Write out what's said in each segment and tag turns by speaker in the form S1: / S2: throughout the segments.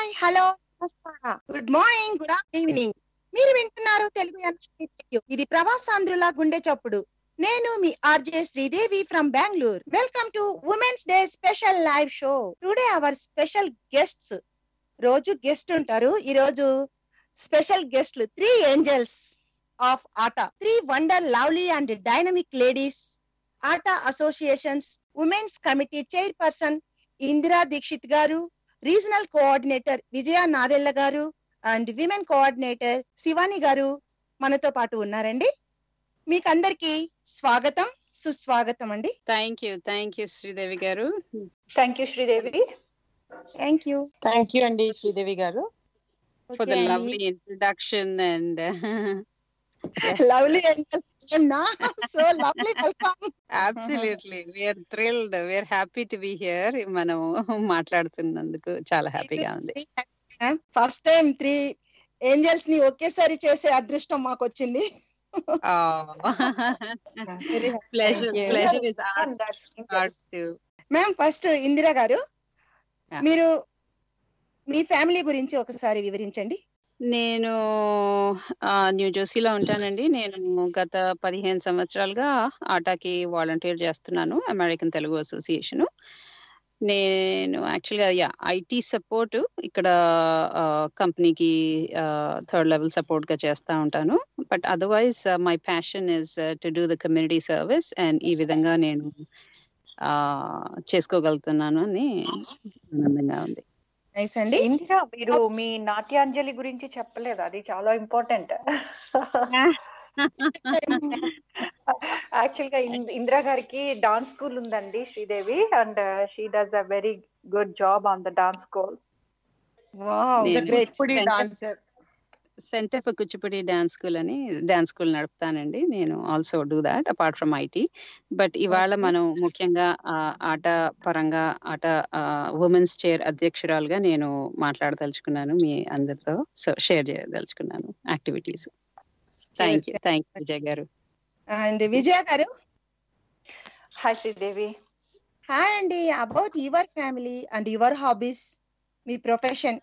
S1: Hi hello నమస్కారం good morning good evening మీరు వింటున్నారు తెలుగు NRI Radio. ఇది ప్రవాసాంధ్రుల గుండె చప్పుడు నేను మీ RJ Sridevi from Bengaluru welcome to women's day special live show today our special guests రోజు గెస్ట్ ఉంటారు ఈ రోజు స్పెషల్ గెస్ట్లు three angels of ATA three wonder lovely and dynamic ladies ATA associations women's committee chairperson Indira Dikshit గారు రీజనల్ కోఆర్డినేటర్ విజయ నాదెల్ల గారు and women coordinator Shivani గారు మనతో పాటు ఉన్నారండి మీకు అందరికి స్వాగతం సుస్వాగతం అండి
S2: thank you thank you Sridevi గారు
S3: thank you Sridevi
S1: thank you
S4: thank you అండి శ్రీదేవి గారు
S2: for the lovely introduction and
S1: lovely so lovely welcome
S2: absolutely we're thrilled we're happy to be here మనం మాట్లాడుతున్నందుకు చాలా హ్యాపీగా ఉంది
S1: ఫస్ట్ టైం త్రీ ఏంజల్స్ ని ఒకేసారి చేసే అదృష్టం మాకు వచ్చింది
S2: pleasure
S4: Thank you.
S2: Pleasure is ours to
S1: ma'am first Indira గారు
S2: Yeah.
S1: మీరు మీ ఫ్యామిలీ గురించి ఒకసారి వివరించండి
S2: నేను ఆ, న్యూ జెర్సీలో ఉంటానండి నేను గత పదిహేను సంవత్సరాలుగా ఆటాకి వాలంటీర్ చేస్తున్నాను అమెరికన్ తెలుగు అసోసియేషన్ నేను యాక్చువల్గా యా ఐటీ సపోర్ట్ ఇక్కడ కంపెనీకి థర్డ్ లెవెల్ సపోర్ట్గా చేస్తూ ఉంటాను but otherwise my passion is to do the community service and ఈ విధంగా నేను ఆ, చేసుకోగలుగుతున్నాను అని ఆనందంగా ఉంది
S1: నైస్ అండి
S3: ఇందిరా మీరు మీ నాట్యాంజలి గురించి చెప్పలేదు అది చాలా ఇంపార్టెంట్ యాక్చువల్ గా ఇం- ఇందిరా గారికి డాన్స్ స్కూల్ ఉందండి Sridevi and she does a very good job on the dance school
S1: wow
S2: నేను
S1: గ్రేట్
S4: ఇప్పుడు
S2: Center-
S4: dancer
S2: centre for Kuchipudi dance school అని డాన్స్ స్కూల్ నడుపుతానండి నేను also do that apart from IT but ఇవాళ
S1: Okay.
S2: మనం ముఖ్యంగా ఆ, ఆట పరంగా ఆట ఉమెన్స్ చైర్ అధ్యక్షురాలుగా నేను మాట్లాడదలుచుకున్నాను మీ అందరితో సో షేర్ చేయదలుచుకున్నాను activities thank you thank you Vijay garu
S1: and Vijaya garu
S3: hi Sridevi
S1: hi అండి about your family and your hobbies మీ ప్రొఫెషన్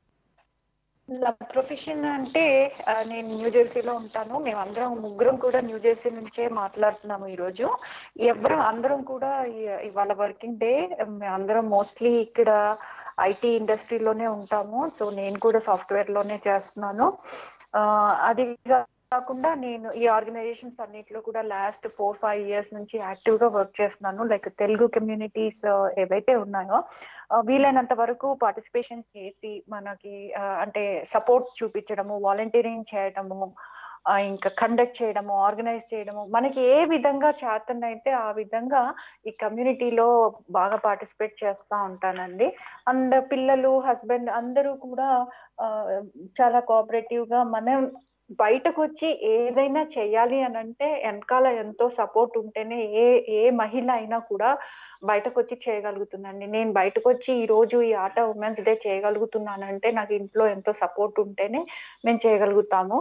S3: నా ప్రొఫెషన్ అంటే ఆ, నేను న్యూ జెర్సీలో ఉంటాను మేమందరం ముగ్గురం కూడా న్యూ జెర్సీ నుంచే మాట్లాడుతున్నాము ఈ రోజు ఎవరు అందరం కూడా ఈ- ఇవాళ వర్కింగ్ డే అందరం మోస్ట్లీ ఇక్కడ ఐటీ ఇండస్ట్రీలోనే ఉంటాము సో నేను కూడా సాఫ్ట్వేర్ లోనే చేస్తున్నాను ఆ, అది కాకుండా నేను ఈ ఆర్గనైజేషన్స్ అన్నిట్లో కూడా లాస్ట్ ఫోర్ ఫైవ్ ఇయర్స్ నుంచి యాక్టివ్ గా వర్క్ చేస్తున్నాను లైక్ తెలుగు కమ్యూనిటీస్ ఏవైతే ఉన్నాయో ఆ, వీలైనంత వరకు పార్టిసిపేషన్ చేసి మనకి ఆ, అంటే సపోర్ట్ చూపించడము వాలంటీరింగ్ చేయడము ఆ, ఇంకా కండక్ట్ చేయడము ఆర్గనైజ్ చేయడము మనకి ఏ విధంగా చేతనైతే ఆ విధంగా ఈ కమ్యూనిటీలో బాగా పార్టిసిపేట్ చేస్తా ఉంటానండి అండ్ పిల్లలు హస్బెండ్ అందరూ కూడా ఆ, చాలా కోఆపరేటివ్ గా మనం బయటకు వచ్చి ఏదైనా చేయాలి అని అంటే వెనకాల ఎంతో సపోర్ట్ ఉంటేనే ఏ ఏ మహిళ అయినా కూడా బయటకు వచ్చి చేయగలుగుతుందండి నేను బయటకు వచ్చి ఈ రోజు ఈ ఆట ఉమెన్స్ డే చేయగలుగుతున్నానంటే నాకు ఇంట్లో ఎంతో సపోర్ట్ ఉంటేనే మేము చేయగలుగుతాము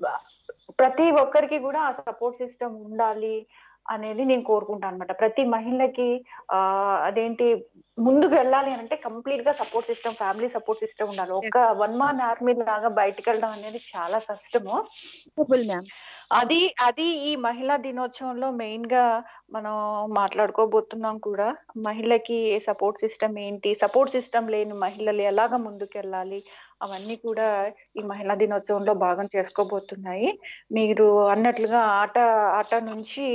S3: ప్రతి ఒక్కరికి కూడా ఆ సపోర్ట్ సిస్టమ్ ఉండాలి అనేది నేను కోరుకుంటాను అనమాట ప్రతి మహిళకి ఆ అదేంటి ముందుకు వెళ్ళాలి అని అంటే కంప్లీట్ గా support system family support system ఉండాలి ఒక వన్ మాన్ ఆర్మీ లాగా బయటకు వెళ్ళడం అనేది చాలా కష్టము
S1: మ్యామ్
S3: అది అది ఈ మహిళా దినోత్సవంలో మెయిన్ గా మనం మాట్లాడుకోబోతున్నాం కూడా మహిళకి సపోర్ట్ సిస్టమ్ ఏంటి సపోర్ట్ సిస్టమ్ లేని మహిళలు ఎలాగ ముందుకెళ్ళాలి అవన్నీ కూడా ఈ మహిళా దినోత్సవంలో భాగం చేసుకోబోతున్నాయి మీరు అన్నట్లుగా ఆట ఆట నుంచి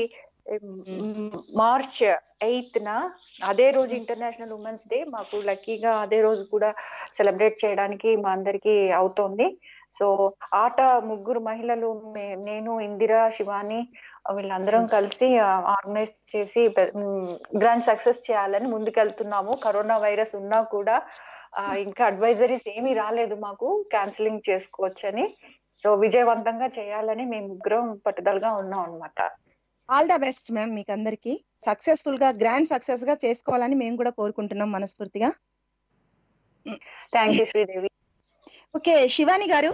S3: ఉమ్, మార్చ్ ఎయిత్ న అదే రోజు ఇంటర్నేషనల్ ఉమెన్స్ డే మాకు లక్కీగా అదే రోజు కూడా సెలబ్రేట్ చేయడానికి మా అందరికి అవుతోంది సో ఆట ముగ్గురు మహిళలు మే- నేను ఇందిరా శివాని వీళ్ళందరం కలిసి ఆర్గనైజ్ చేసి గ్రాండ్ సక్సెస్ చేయాలని ముందుకెళ్తున్నాము కరోనా వైరస్ ఉన్నా కూడా ఆ, ఇంకా అడ్వైజరీస్ ఏమీ రాలేదు మాకు క్యాన్సిలింగ్ చేసుకోవచ్చని సో విజయవంతంగా చేయాలని మేము ముగ్గురం పట్టుదలగా ఉన్నాం అన్నమాట
S1: ఆల్ ద బెస్ట్ మ్యామ్ మీకు అందరికి సక్సెస్ఫుల్ గా గ్రాండ్ సక్సెస్ గా చేసుకోవాలని మేము కూడా కోరుకుంటున్నాం మనస్ఫూర్తిగా
S3: thank you Sridevi
S1: okay Shivani garu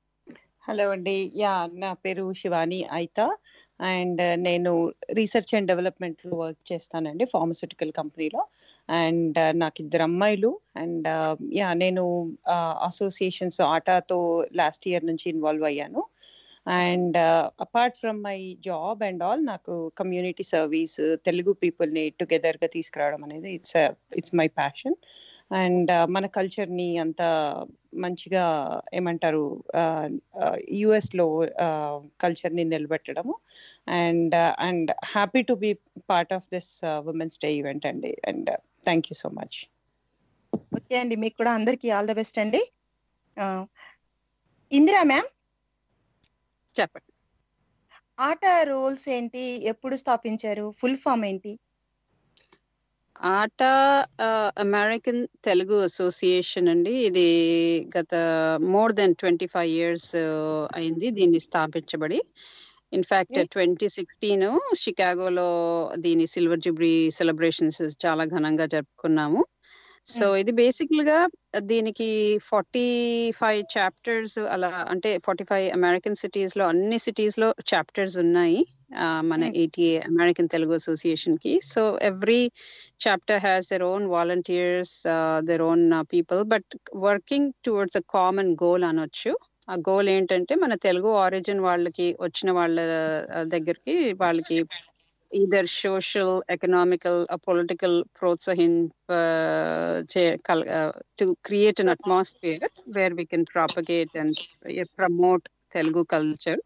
S4: hello అండి యా నా పేరు శివాని ఐతా అండ్ నేను రీసెర్చ్ అండ్ డెవలప్మెంట్ లో వర్క్ చేస్తానండి ఫార్మస్యూటికల్ కంపెనీలో అండ్ నాకు ఇద్దరు అమ్మాయిలు అండ్ యా నేను అసోసియేషన్స్ ఆటాతో లాస్ట్ ఇయర్ నుంచి ఇన్వాల్వ్ అయ్యాను and apart from my job and all నాకు కమ్యూనిటీ సర్వీస్ తెలుగు పీపుల్ని టుగెదర్గా తీసుకురావడం అనేది it's it's my passion and మన కల్చర్ని అంత మంచిగా ఏమంటారు యుఎస్లో కల్చర్ని నిలబెట్టడము and and happy to be part of this women's day event అండి and thank you so much
S1: okay అండి మీకు కూడా అందరికి ఆల్ ద బెస్ట్ అండి ఆ, ఇందిరా మ్యామ్
S2: చెప్పండి
S1: ఆట రూల్స్ ఏంటి ఎప్పుడు స్థాపించారు ఫుల్ ఫామ్ ఏంటి
S2: ఆట అమెరికన్ తెలుగు అసోసియేషన్ అండి ఇది గత more than twenty five years అయింది దీన్ని స్థాపించబడి ఇన్ఫాక్ట్
S1: Okay.
S2: ట్వంటీ సిక్స్టీన్ షికాగోలో దీని సిల్వర్ జూబ్లీ సెలబ్రేషన్స్ చాలా ఘనంగా జరుపుకున్నాము సో ఇది బేసికల్ గా దీనికి ఫార్టీ ఫైవ్ చాప్టర్స్ అలా అంటే ఫార్టీ ఫైవ్ అమెరికన్ సిటీస్ లో అన్ని సిటీస్ లో చాప్టర్స్ ఉన్నాయి ఆ, మన
S1: Hmm.
S2: ATA American Telugu association కి so every chapter has their own volunteers their own people but working towards a common goal అనొచ్చు ఆ గోల్ ఏంటంటే మన తెలుగు ఆరిజిన్ వాళ్ళకి వచ్చిన వాళ్ళ ఆ, దగ్గరికి వాళ్ళకి ఈదర్ సోషల్ ఎకనామికల్ పొలిటికల్ ప్రోత్సహింప to create an atmosphere where we can propagate and promote Telugu culture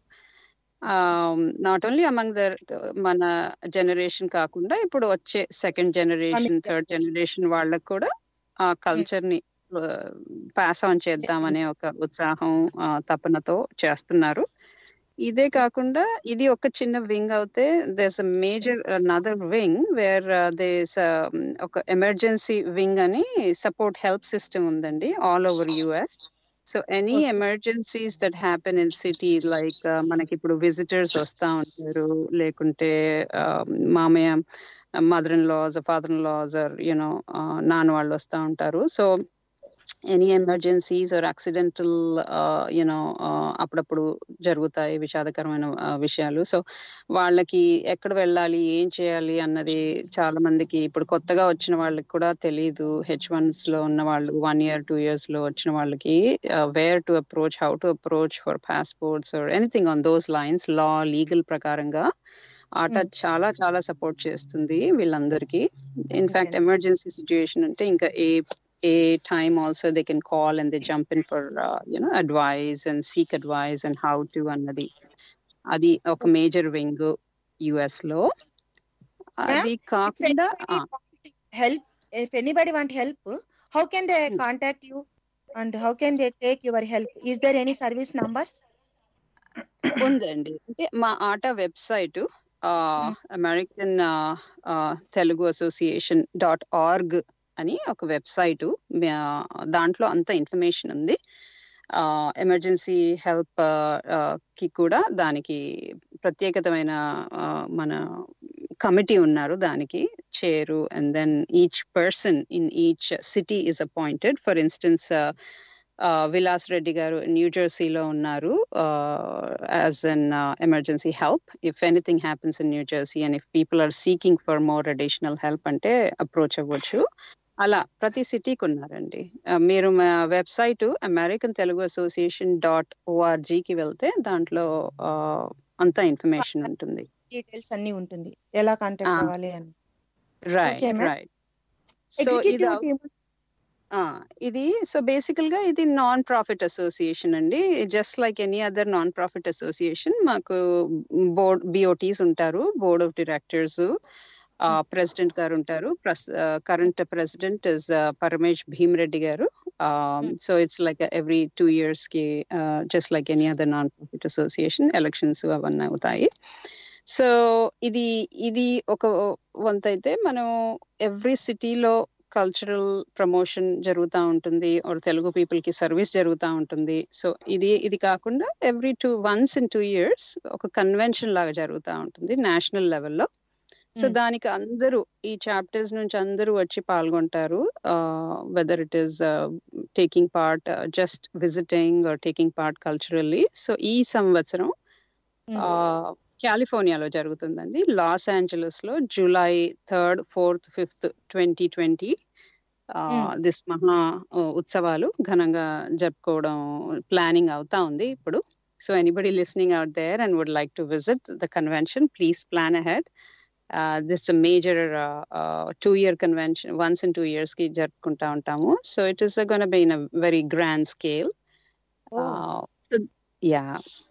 S2: not only among the మన జనరేషన్ కాకుండా ఇప్పుడు వచ్చే సెకండ్ జనరేషన్ థర్డ్ జనరేషన్ వాళ్ళకు కూడా ఆ కల్చర్ ని పాస్ ఆన్ చేద్దామనే ఒక ఉత్సాహం ఆ, తపనతో చేస్తున్నారు ఇదే కాకుండా ఇది ఒక చిన్న వింగ్ అవుతే there's a major nother wing where there's ఒక ఎమర్జెన్సీ వింగ్ అని సపోర్ట్ హెల్ప్ సిస్టమ్ ఉందండి all over US so any
S1: Okay.
S2: Emergencies that happen in city like మనకి ఇప్పుడు విజిటర్స్ వస్తా ఉంటారు లేకుంటే uh, మామయ్య mother in laws father in laws or you know నాన్న వాళ్ళు వస్తూ ఉంటారు so any emergencies or accidental you know అప్పుడప్పుడు జరుగుతాయి విషాదకరమైన uh, విషయాలు సో వాళ్ళకి ఎక్కడ వెళ్ళాలి ఏం చేయాలి అన్నది చాలా మందికి ఇప్పుడు కొత్తగా వచ్చిన వాళ్ళకి కూడా తెలియదు హెచ్ వన్స్ లో ఉన్న వాళ్ళు వన్ ఇయర్ టూ ఇయర్స్ లో వచ్చిన వాళ్ళకి where to approach how to approach for passports or anything on those lines law legal ప్రకారంగా ఆట
S1: Hmm.
S2: చాలా చాలా సపోర్ట్ చేస్తుంది వీళ్ళందరికీ ఇన్ఫాక్ట్ ఎమర్జెన్సీ సిచ్యుయేషన్ అంటే ఇంకా ఏ ఏ time also they can call and they jump in for you know advise and seek advise and how to అన్నది అది ఒక మేజర్ వింగ్ యుఎస్ లో అది కాకుండా ఆ,
S1: help if anybody want help how can they
S2: Hmm.
S1: contact you and how can they take your help is there any service numbers
S2: ఉందండి అంటే మా ATA website American Telugu association dot org అని ఒక website దాంట్లో అంత ఇన్ఫర్మేషన్ ఉంది emergency help కి కూడా దానికి ప్రత్యేకతమైన ఆ, మన కమిటీ ఉన్నారు దానికి చేరు and then each person in each city is appointed for instance Vilas Reddy garu New జెర్సీలో ఉన్నారు as an emergency help if anything happens in New Jersey and if people are seeking for more additional help అంటే approach అవ్వచ్చు అలా ప్రతి సిటీకి ఉన్నారండి ఆ, మీరు మా website American Telugu association dot ఓఆర్జీకి వెళ్తే దాంట్లో ఆ, అంతా ఇన్ఫర్మేషన్ ఉంటుంది
S1: డీటెయిల్స్ అన్ని ఉంటుంది ఎలా కాంటాక్ట్
S2: Ah.
S1: అవ్వాలి అని
S2: right
S1: Okay, ma'am.
S2: Right so ఇది
S1: ఎగ్జిక్యూటివ్ టీమ్
S2: ఆ, ఇది సో బేసికల్ గా ఇది నాన్ ప్రాఫిట్ అసోసియేషన్ అండి just like any other non profit association మాకు బోర్డ్ బిఓటీస్ ఉంటారు board of directors president garu ఉంటారు current president is Paramesh Bheemareddy garu so it's like every two years కి just like any other non profit association elections అవన్నీ అవుతాయి so ఇది ఇది ఒక వంత అయితే మనం ఎవ్రీ సిటీలో కల్చరల్ ప్రమోషన్ జరుగుతూ ఉంటుంది ఆర్ తెలుగు పీపుల్ కి సర్వీస్ జరుగుతూ ఉంటుంది సో ఇది ఇది కాకుండా every two once in two years ఒక కన్వెన్షన్ లాగా జరుగుతూ ఉంటుంది నేషనల్ లెవెల్లో సో
S1: Hmm.
S2: దానికి అందరూ ఈ చాప్టర్స్ నుంచి అందరూ వచ్చి పాల్గొంటారు whether it is taking part just visiting or taking part culturally so ఈ సంవత్సరం కాలిఫోర్నియాలో జరుగుతుందండి లాస్ ఏంజలస్ లో July third fourth fifth twenty twenty this మహా ఆ, ఉత్సవాలు ఘనంగా జరుపుకోవడం ప్లానింగ్ అవుతా ఉంది ఇప్పుడు so anybody listening out there and would like to visit the convention please plan ahead this major two year convention once in two years కి జరుపుకుంటా ఉంటాము so it is gonna be in a very grand scale yeah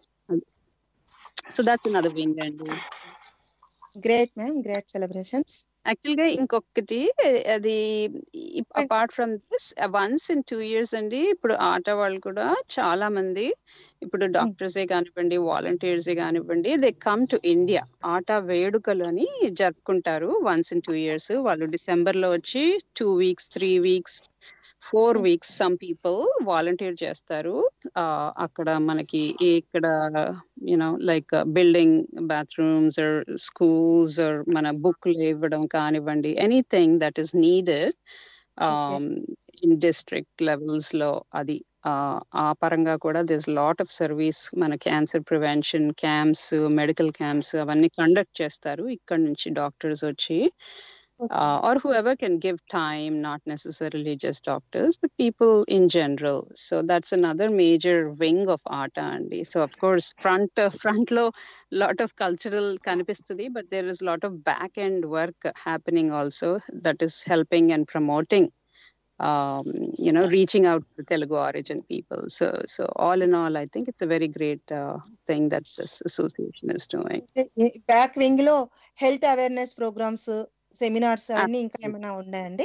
S2: so that's another wing అండి
S1: great ma'am great celebrations
S2: actual గా ఇంకొకటి అది apart from this once in two years అండి ఇప్పుడు ఆట వాళ్ళు కూడా చాలా మంది ఇప్పుడు డాక్టర్సే కానివ్వండి వాలంటీర్సే కానివ్వండి దే కమ్ టు ఇండియా ఆట వేడుకలు అని జరుపుకుంటారు వన్స్ ఇన్ టూ ఇయర్స్ వాళ్ళు డిసెంబర్ లో వచ్చి two weeks three weeks four weeks some people volunteer చేస్తారు ఆ, అక్కడ మనకి ఇక్కడ you know like building bathrooms or schools or మన బుక్లు ఇవ్వడం కానివ్వండి anything that is needed in district levels లో అది ఆ, ఆ పరంగా కూడా దిస్ లాట్ ఆఫ్ సర్వీస్ మన cancer prevention camps medical camps అవన్నీ కండక్ట్ చేస్తారు ఇక్కడ నుంచి డాక్టర్స్ వచ్చి uh, or whoever can give time, not necessarily just doctors, but people in general. So that's another major wing of art అండి So of course, front uh, front లో lot of cultural కనిపిస్తుంది, but there is lot of back end work happening also that is helping and promoting. Um, you know, reaching out to Telugu origin people. So, so all in all, I think it's a very great uh, thing that this association is doing.
S1: Back wing లో health awareness programmes seminars అన్ని ఇంకా ఏమైనా ఉన్నాయండి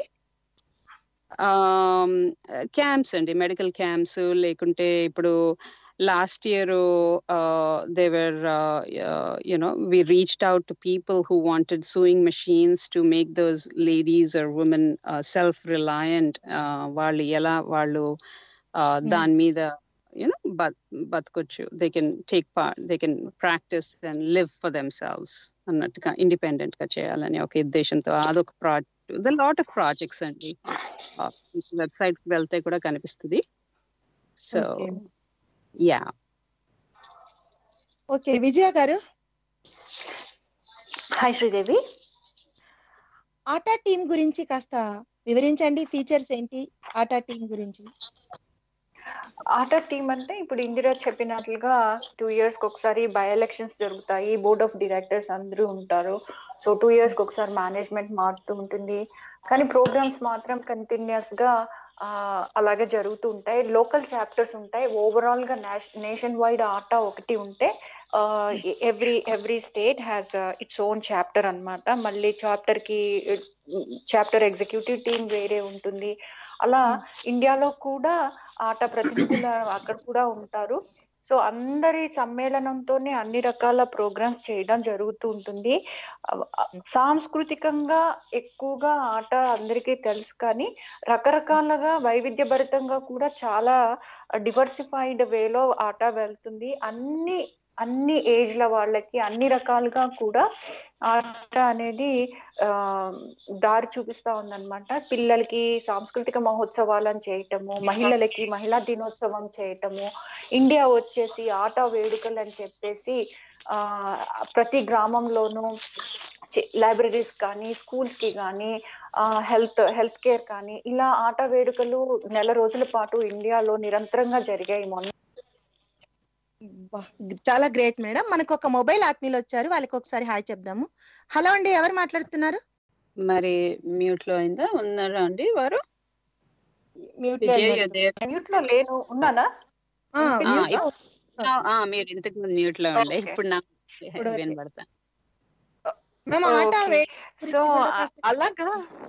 S2: camps అండి medical camps లేకుంటే ఇప్పుడు last year they were you know we reached out to people who wanted sewing machines to make those ladies or women self reliant వాళ్ళు ఎలా వాళ్ళు uh, దాని మీద యూనో బతకొచ్చు they can take part they can practise and live for themselves అన్నట్టుగా independent గా చేయాలని ఒక ఉద్దేశంతో అదొక project the lot of projects అండి వెబ్సైట్ వెళ్తే కూడా కనిపిస్తుంది so
S1: Okay.
S2: Yeah
S1: okay Vijaya garu
S3: hi Sridevi
S1: ఆటా టీం గురించి కాస్త వివరించండి ఫీచర్స్ ఏంటి ఆటా టీం గురించి
S3: ఆట టీం అంటే ఇప్పుడు ఇందిరా చెప్పినట్లుగా టూ ఇయర్స్ కి ఒకసారి బై ఎలక్షన్స్ జరుగుతాయి బోర్డ్ ఆఫ్ డైరెక్టర్స్ అందరూ ఉంటారు సో టూ ఇయర్స్ కి ఒకసారి మేనేజ్మెంట్ మారుతూ ఉంటుంది కానీ ప్రోగ్రామ్స్ మాత్రం కంటిన్యూస్ గా ఆ, అలాగే జరుగుతూ ఉంటాయి లోకల్ చాప్టర్స్ ఉంటాయి ఓవరాల్ గా నేషన్ వైడ్ ఆట ఒకటి ఉంటే every every state has its own chapter అన్నమాట మళ్ళీ చాప్టర్ కి చాప్టర్ ఎగ్జిక్యూటివ్ టీం వేరే ఉంటుంది అలా ఇండియాలో కూడా ఆట ప్రతినిధులు అక్కడ కూడా ఉంటారు సో అందరి సమ్మేళనంతోనే అన్ని రకాల ప్రోగ్రామ్స్ చేయడం జరుగుతూ ఉంటుంది అవ- అ- సాంస్కృతికంగా ఎక్కువగా ఆట అందరికీ తెలుసు కానీ రకరకాలుగా వైవిధ్యభరితంగా కూడా చాలా డివర్సిఫైడ్ వేలో ఆట వెళ్తుంది అన్ని అన్ని ఏజ్ల వాళ్ళకి అన్ని రకాలుగా కూడా ఆట అనేది ఆ దారి చూపిస్తా ఉందన్నమాట పిల్లలకి సాంస్కృతిక మహోత్సవాలను చేయటము మహిళలకి మహిళా దినోత్సవం చేయటము ఇండియా వచ్చేసి ఆట వేడుకలు అని చెప్పేసి ఆ ప్రతి గ్రామంలోనూ లైబ్రరీస్ కానీ స్కూల్స్ కి కానీ హెల్త్ హెల్త్ కేర్ కానీ ఇలా ఆట వేడుకలు నెల రోజుల పాటు ఇండియాలో నిరంతరంగా జరిగాయి మొన్న
S1: బా, చాలా గ్రేట్ మేడం మనకు ఒక మొబైల్ ఆత్మీయులు వచ్చారు వాళ్ళకి ఒకసారి హాయ్ చెప్దాము హలో అండి ఎవరు మాట్లాడుతున్నారు
S2: మరి మ్యూట్ లో అయిందా ఉన్నారా అండి వారు
S1: Mute లో
S2: విజయ్
S1: ఉన్నారు.
S2: you're there.
S3: మ్యూట్ లో లేను ఉన్నానా
S1: ఆ,
S2: ఆ,
S1: mute లో
S2: ఆ, ఆ, మీరు ఇంతకు ముందు మ్యూట్ లో ఉండే
S3: Okay.
S2: ఇప్పుడు నాకు
S1: ఇప్పుడు ఓకే.
S2: వినబడతా
S1: మేము ఆట
S3: Okay.
S1: వే-
S3: సో
S1: గురించి కూడా
S3: అ-
S1: కాస్త
S3: అలాగా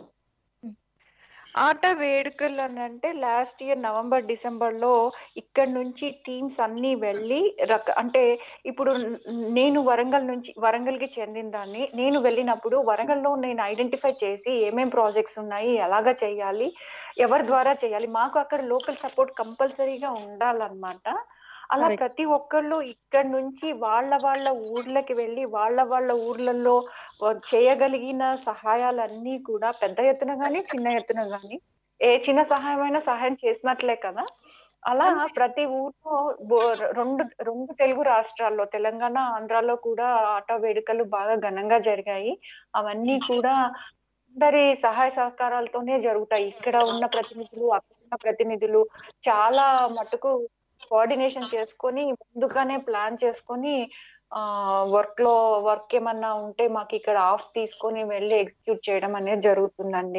S3: ఆట వేడుకలు అని అంటే లాస్ట్ ఇయర్ నవంబర్ డిసెంబర్ లో ఇక్కడ నుంచి టీమ్స్ అన్ని వెళ్ళి రక అంటే ఇప్పుడు న- నేను వరంగల్ నుంచి వరంగల్ కి చెందిన దాన్ని నేను వెళ్ళినప్పుడు వరంగల్ లో నేను ఐడెంటిఫై చేసి ఏమేం ప్రాజెక్ట్స్ ఉన్నాయి ఎలాగా చేయాలి ఎవరి ద్వారా చేయాలి మాకు అక్కడ లోకల్ సపోర్ట్ కంపల్సరీగా ఉండాలన్నమాట అలా
S1: Correct.
S3: ప్రతి ఒక్కళ్ళు ఇక్కడ నుంచి వాళ్ళ వాళ్ళ ఊర్లకి వెళ్ళి వాళ్ళ వాళ్ళ ఊర్లలో ఆ, చేయగలిగిన సహాయాలన్నీ కూడా పెద్ద ఎత్తున గాని చిన్న ఎత్తున గాని ఏ చిన్న సహాయమైనా సహాయం చేసినట్లే కదా అలా
S1: అంతే.
S3: ప్రతి ఊర్లో బో- రెండు రెండు తెలుగు రాష్ట్రాల్లో తెలంగాణ ఆంధ్రాలో కూడా ఆట వేడుకలు బాగా ఘనంగా జరిగాయి అవన్నీ కూడా అందరి సహాయ సహకారాలతోనే జరుగుతాయి ఇక్కడ ఉన్న ప్రతినిధులు అక్కడ ఉన్న ప్రతినిధులు చాలా మటుకు కోఆర్డినేషన్ చేసుకొని ముందుగానే ప్లాన్ చేసుకొని ఆ వర్క్ లో వర్క్ ఏమన్నా ఉంటే మాకు ఇక్కడ ఆఫ్ తీసుకొని వెళ్ళి ఎగ్జిక్యూట్ చేయడం అనేది జరుగుతుందండి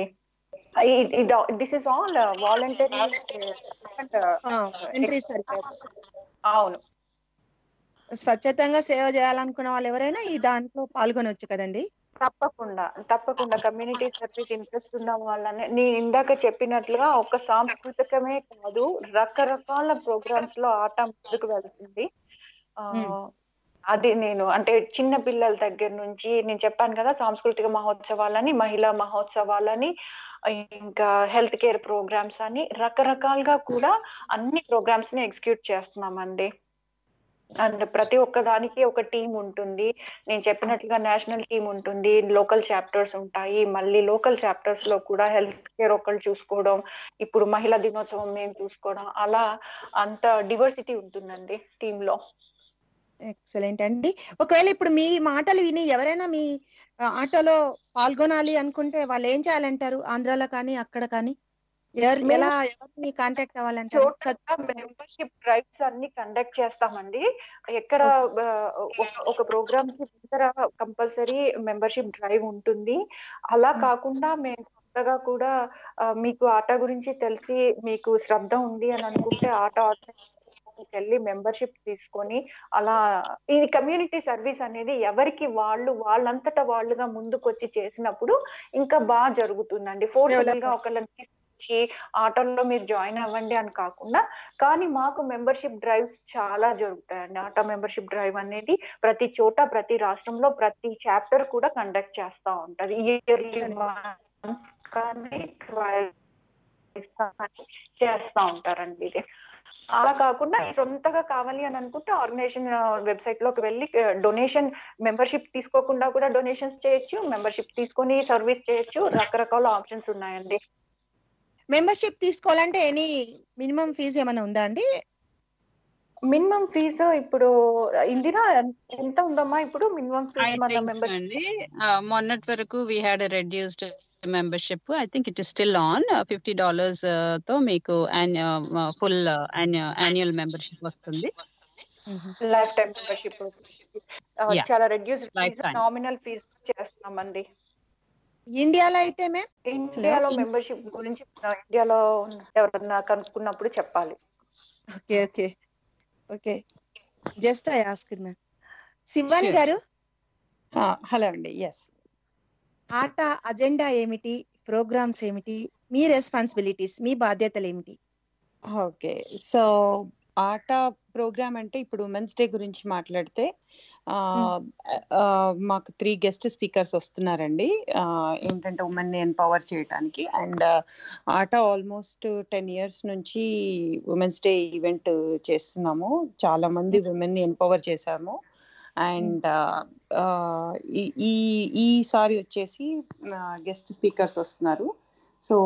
S3: this is all voluntary
S1: entry service
S3: అవును
S1: స్వచ్ఛతంగా సేవ చేయాలనుకున్న వాళ్ళు ఎవరైనా ఈ దాంట్లో పాల్గొనవచ్చు కదండి
S3: తప్పకుండా తప్పకుండా కమ్యూనిటీ సర్వీస్ ఇంట్రెస్ట్ ఉన్న వాళ్ళని నేను ఇందాక చెప్పినట్లుగా ఒక సాంస్కృతికమే కాదు రకరకాల ప్రోగ్రామ్స్ లో ఆట ముందుకు వెళ్తుంది ఆ,
S1: Hmm.
S3: అది నేను అంటే చిన్న పిల్లల దగ్గర నుంచి నేను చెప్పాను కదా సాంస్కృతిక మహోత్సవాలని మహిళా మహోత్సవాలని ఇంకా హెల్త్ కేర్ ప్రోగ్రామ్స్ అని రకరకాలుగా కూడా అన్ని ప్రోగ్రామ్స్ ని ఎగ్జిక్యూట్ చేస్తున్నామండి అండ్ ప్రతి ఒక్క దానికి ఒక టీం ఉంటుంది నేను చెప్పినట్లుగా నేషనల్ టీం ఉంటుంది లోకల్ చాప్టర్స్ ఉంటాయి మళ్ళీ లోకల్ చాప్టర్స్ లో కూడా హెల్త్ కేర్ ఒకళ్ళు చూసుకోవడం ఇప్పుడు మహిళా దినోత్సవం మేము చూసుకోవడం అలా అంత డివర్సిటీ ఉంటుందండి టీమ్ లో
S1: ఎక్సలెంట్ అండి ఒకవేళ ఇప్పుడు మీ మాటలు విని ఎవరైనా మీ ఆ, ఆటలో పాల్గొనాలి అనుకుంటే వాళ్ళు ఏం చేయాలంటారు ఆంధ్రాలో కానీ అక్కడ కానీ ఎవరు
S3: మేము-
S1: ఎలా ఎవరిని కాంటాక్ట్ అవ్వాలంటారు
S3: చోట మెంబర్షిప్ డ్రైవ్స్ అన్ని కండక్ట్ చేస్తామండి ఎక్కడ ఆ, ఒక- ఒక ప్రోగ్రామ్ కి కంపల్సరీ మెంబర్షిప్ డ్రైవ్ ఉంటుంది అలా
S1: Hmm.
S3: కాకుండా మేము కొత్తగా కూడా ఆ, మీకు ఆట గురించి తెలిసి మీకు శ్రద్ధ ఉంది అని అనుకుంటే ఆట ఆర్గనైజేషన్కి వెళ్ళి మెంబర్షిప్ తీసుకొని అలా ఇది కమ్యూనిటీ సర్వీస్ అనేది ఎవరికి వాళ్ళు వాళ్ళంతటా వాళ్ళుగా ముందుకొచ్చి చేసినప్పుడు ఇంకా బాగా జరుగుతుందండి ఫోర్స్ఫుల్ గా ఒకళ్ళని తీసుకొచ్చి ఆటల్లో మీరు జాయిన్ అవ్వండి అని కాకుండా కానీ మాకు మెంబర్షిప్ డ్రైవ్స్ చాలా జరుగుతాయండి ఆటో మెంబర్షిప్ డ్రైవ్ అనేది ప్రతి చోట ప్రతి రాష్ట్రంలో ప్రతి చాప్టర్ కూడా కండక్ట్ చేస్తా ఉంటది ఇయర్లీ కానీ twice కానీ చేస్తా ఉంటారండి ఇది అలా కాకుండా సొంతగా కావాలి అని అనుకుంటే ఆర్గనైజేషన్ వెబ్సైట్ లోకి వెళ్ళి డొనేషన్ మెంబర్షిప్ తీసుకోకుండా కూడా డొనేషన్స్ చేయొచ్చు మెంబర్షిప్ తీసుకొని సర్వీస్ చేయొచ్చు రకరకాల ఆప్షన్స్ ఉన్నాయండి
S1: మెంబర్షిప్ తీసుకోవాలంటే ఎనీ మినిమం ఫీజు ఏమైనా ఉందా అండి
S3: మినిమం ఫీజు ఇప్పుడు ఇందిరా ఎంత ఉందమ్మా ఇప్పుడు మినిమం
S2: ఐ
S3: ఫీజు మన
S2: థింక్
S3: మెంబర్షిప్
S2: అండి ఆ, మొన్నటి వరకు we had reduced membership I think it is still on fifty dollars తో మీకు ఫుల్ యాన్యువల్ మెంబర్షిప్ వస్తుంది
S3: లైఫ్ టైం మెంబర్షిప్
S2: Yeah.
S3: చాలా రెడ్యూస్
S2: Lifetime.
S3: నామినల్ ఫీజు చేస్తున్నామండి
S1: ఇండియాలో అయితే మేము
S3: ఇండియాలో
S1: In-
S3: మెంబర్షిప్ గురించి ఆ, ఇండియాలో ఎవరన్నా కనుక్కున్నప్పుడు చెప్పాలి
S1: okay okay okay just I ask ma'am Shivani
S4: Sure.
S1: Garu
S4: hello అండి ఎస్
S1: ఆట అజెండా ఏమిటి ప్రోగ్రామ్స్ ఏమిటి మీ రెస్పాన్సిబిలిటీస్ మీ బాధ్యతలు ఏమిటి
S4: ఓకే సో ఆట ప్రోగ్రామ్ అంటే ఇప్పుడు ఉమెన్స్ డే గురించి మాట్లాడితే ఆ, ఆ, మాకు త్రీ గెస్ట్ స్పీకర్స్ వస్తున్నారండి ఆ, ఏంటంటే ఉమెన్ ని ఎంపవర్ చేయడానికి and ATA almost ten years నుంచి ఉమెన్స్ డే ఈవెంట్ చేస్తున్నాము చాలా మంది ఉమెన్ ని ఎంపవర్ చేశాము అండ్ ఈ ఈసారి వచ్చేసి గెస్ట్ స్పీకర్స్ వస్తున్నారు సో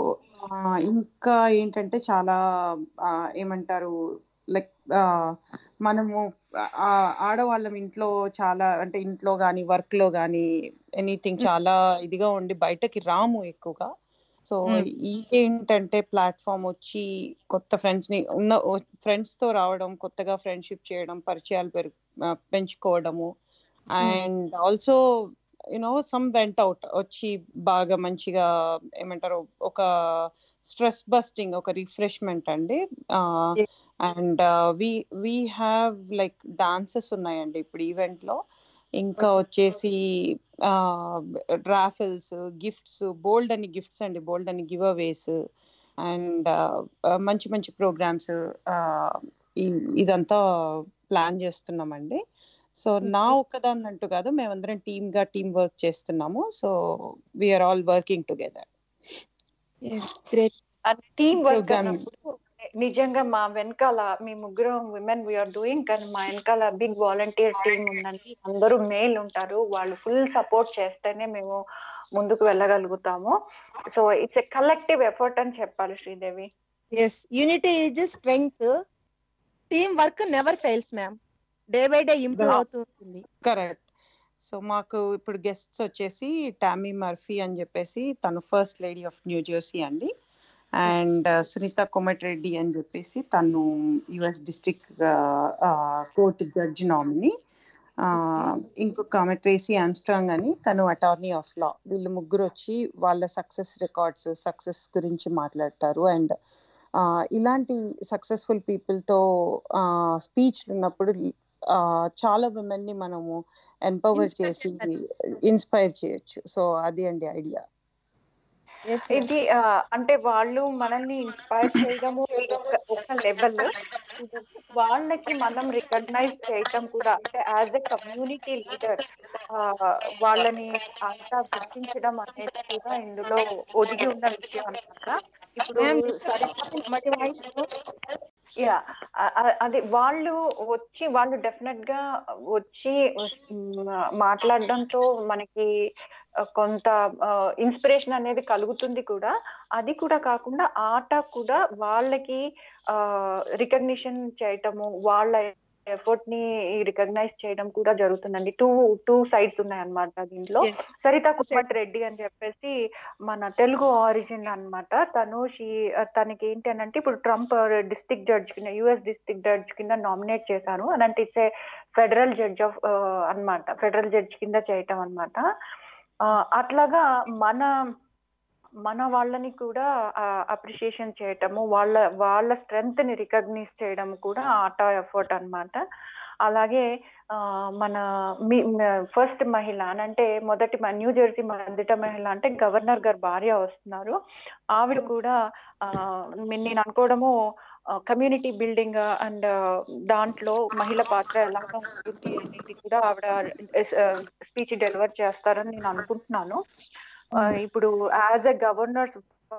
S4: ఇంకా ఏంటంటే చాలా ఆ, ఏమంటారు లైక్ మనము ఆ, ఆడవాళ్ళం ఇంట్లో చాలా అంటే ఇంట్లో కానీ వర్క్ లో కానీ ఎనీథింగ్ చాలా ఇదిగా ఉండి బయటకి రాము ఎక్కువగా సో
S1: Mm.
S4: ఏంటంటే ప్లాట్ఫామ్ వచ్చి కొత్త ఫ్రెండ్స్ ని ఉన్న ఫ్రెండ్స్ తో రావడం కొత్తగా ఫ్రెండ్షిప్ చేయడం పరిచయాలు పెరుగు ఆ, పెంచుకోవడము and also you know some vent out వచ్చి బాగా మంచిగా ఏమంటారు ఒక స్ట్రెస్ బస్టింగ్ ఒక రిఫ్రెష్మెంట్ అండి
S1: Yeah.
S4: And we we have like dances ఉన్నాయండి ఇప్పుడు ఈవెంట్ లో ఇంకా
S1: Okay.
S4: వచ్చేసి డ్రాఫిల్స్ గిఫ్ట్స్ బోల్డ్ అని గిఫ్ట్స్ అండి బోల్డ్ అని గివ్ అవేస్ అండ్ మంచి మంచి ప్రోగ్రామ్స్ ఇదంతా ప్లాన్ చేస్తున్నామండి సో నా ఒక్కదాన్ని అంటూ కాదు మేమందరం టీమ్ గా టీమ్ వర్క్ చేస్తున్నాము so we are all working together
S1: great
S3: and team work
S4: Program.
S3: అన్నప్పుడు నిజంగా మా వెనకాల మీ ముగ్గురు విమెన్ వీఆర్ డూయింగ్ కానీ మా వెనకాల బిగ్ వాలంటీర్ టీమ్ ఉందండి అందరూ మేల్ ఉంటారు వాళ్ళు ఫుల్ సపోర్ట్ చేస్తేనే మేము ముందుకు వెళ్ళగలుగుతాము so it's a collective effort అని చెప్పాలి Sridevi
S1: yes unity is strength team work never fails ma'am day by day improve
S4: Yeah.
S1: అవుతూ ఉంటుంది
S4: కరెక్ట్ సో మాకు ఇప్పుడు గెస్ట్స్ వచ్చేసి టామీ మర్ఫీ అని చెప్పేసి తను first lady of New Jersey అండి అండ్ సునీత కోమటిరెడ్డి అని చెప్పేసి తను US district court judge nominee ఇంకొక ఆమె ట్రేసీ ఆమ్స్ట్రాంగ్ అని తను అటార్నీ ఆఫ్ లా వీళ్ళు ముగ్గురు వచ్చి వాళ్ళ సక్సెస్ రికార్డ్స్ సక్సెస్ గురించి మాట్లాడతారు అండ్ ఇలాంటి సక్సెస్ఫుల్ పీపుల్తో స్పీచ్ ఉన్నప్పుడు ఆ, చాలా విమెన్ ని మనము ఎంపవర్
S1: Inspire
S4: చేసి
S1: చేస్తారు.
S4: ఇన్స్పైర్ చేయొచ్చు సో అది అండి ఐడియా
S1: ఎస్
S3: ఇది ఆ, అంటే వాళ్ళు మనల్ని ఇన్స్పైర్ చేయడము ఒక- ఒక లెవెల్ వాళ్ళకి మనం రికగ్నైజ్ చేయటం కూడా అంటే యాజ్ ఎ కమ్యూనిటీ లీడర్ వాళ్ళని అంతా గుర్తించడం అనేది కూడా ఇందులో ఒదిగి ఉన్న విషయం అన్నమాట ఇప్పుడు
S1: ma'am
S3: Saritha
S1: my voice
S3: yeah అది వాళ్ళు వచ్చి వాళ్ళు డెఫినెట్ గా వచ్చి మ్, మాట్లాడడంతో మనకి ఆ, కొంత ఇన్స్పిరేషన్ అనేది కలుగుతుంది కూడా అది కూడా కాకుండా ఆట కూడా వాళ్ళకి రికగ్నిషన్ చేయటము వాళ్ళ ఎఫర్ట్ ని రికగ్నైజ్ చేయడం కూడా జరుగుతుందండి టూ టూ సైడ్స్ ఉన్నాయన్నమాట దీంట్లో సరిత కుమ్మటి రెడ్డి అని చెప్పేసి మన తెలుగు ఆరిజిన్ అన్నమాట తను షీ తనకి ఏంటి అని అంటే ఇప్పుడు ట్రంప్ డిస్ట్రిక్ట్ జడ్జ్ కింద యుఎస్ డిస్ట్రిక్ట్ జడ్జ్ కింద నామినేట్ చేశారు అదంటే it's a federal judge of అన్నమాట ఫెడరల్ జడ్జ్ కింద చేయటం అన్నమాట ఆ, అట్లాగా మన మన వాళ్ళని కూడా అప్రిషియేషన్ చేయటము వాళ్ళ వాళ్ళ స్ట్రెంగ్త్ ని రికగ్నైజ్ చేయడం కూడా ఆట ఎఫర్ట్ అన్నమాట అలాగే ఆ, మన ఫస్ట్ మహిళ అని అంటే మొదటి మ- న్యూ జెర్సీ మొదటి మహిళ అంటే గవర్నర్ గారి భార్య వస్తున్నారు ఆవిడ కూడా ఆ, మీ- నేను అనుకోవడము కమ్యూనిటీ బిల్డింగ్ అండ్ దాంట్లో మహిళ పాత్ర ఎలాగా ఉంటుంది అనేది కూడా ఆవిడ స్పీచ్ డెలివర్ చేస్తారని నేను అనుకుంటున్నాను ఆ, ఇప్పుడు as a governor's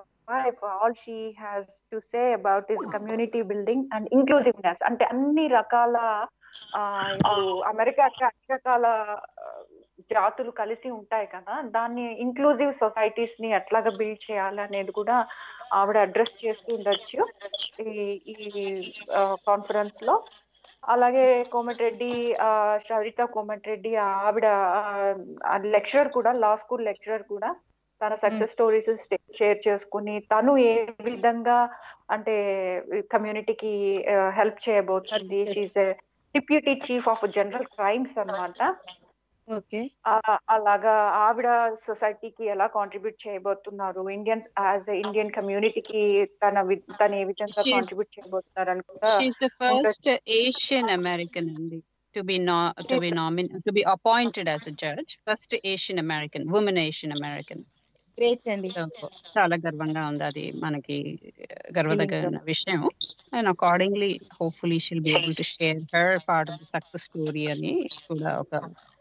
S3: all she has to say about is community building and inclusiveness అంటే అన్ని రకాల ఆ, ఇప్పుడు అమెరికాకి అన్ని రకాల ఆ, జాతులు కలిసి ఉంటాయి కదా దాన్ని ఇంక్లూజివ్ సొసైటీస్ ని ఎట్లాగా బిల్డ్ చేయాలి అనేది కూడా ఆవిడ అడ్రస్ చేస్తూ ఉండొచ్చు ఈ ఈ కాన్ఫరెన్స్ లో అలాగే కోమటిరెడ్డి ఆ, సరిత కోమటిరెడ్డి ఆవిడ లెక్చరర్ కూడా లా స్కూల్ లెక్చరర్ కూడా తన సక్సెస్ స్టోరీస్ షేర్ చేసుకుని తను ఏ విధంగా అంటే కమ్యూనిటీకి హెల్ప్ చేయబోతుంది
S1: Help
S3: she deputy chief of general crimes అన్నమాట
S1: ఓకే
S3: ఆ- అలాగా ఆవిడ సొసైటీకి ఎలా కాంట్రిబ్యూట్ చేయబోతున్నారు ఇండియన్ యాజ్ ఇండియన్ కమ్యూనిటీకి తన వి- తను ఏ విధంగా
S2: She's-
S3: కాంట్రిబ్యూట్ చేయబోతున్నారు అని కూడా
S2: She's the first Asian American Andy, to be no, to be nomin to be appointed as a judge. First Asian American, woman Asian American.
S1: Great అండి
S2: So, చాలా గర్వంగా ఉంది అది మనకి గర్వదగిన విషయం and accordingly hopefully she'll be able to share her part of the success story అని కూడా ఒక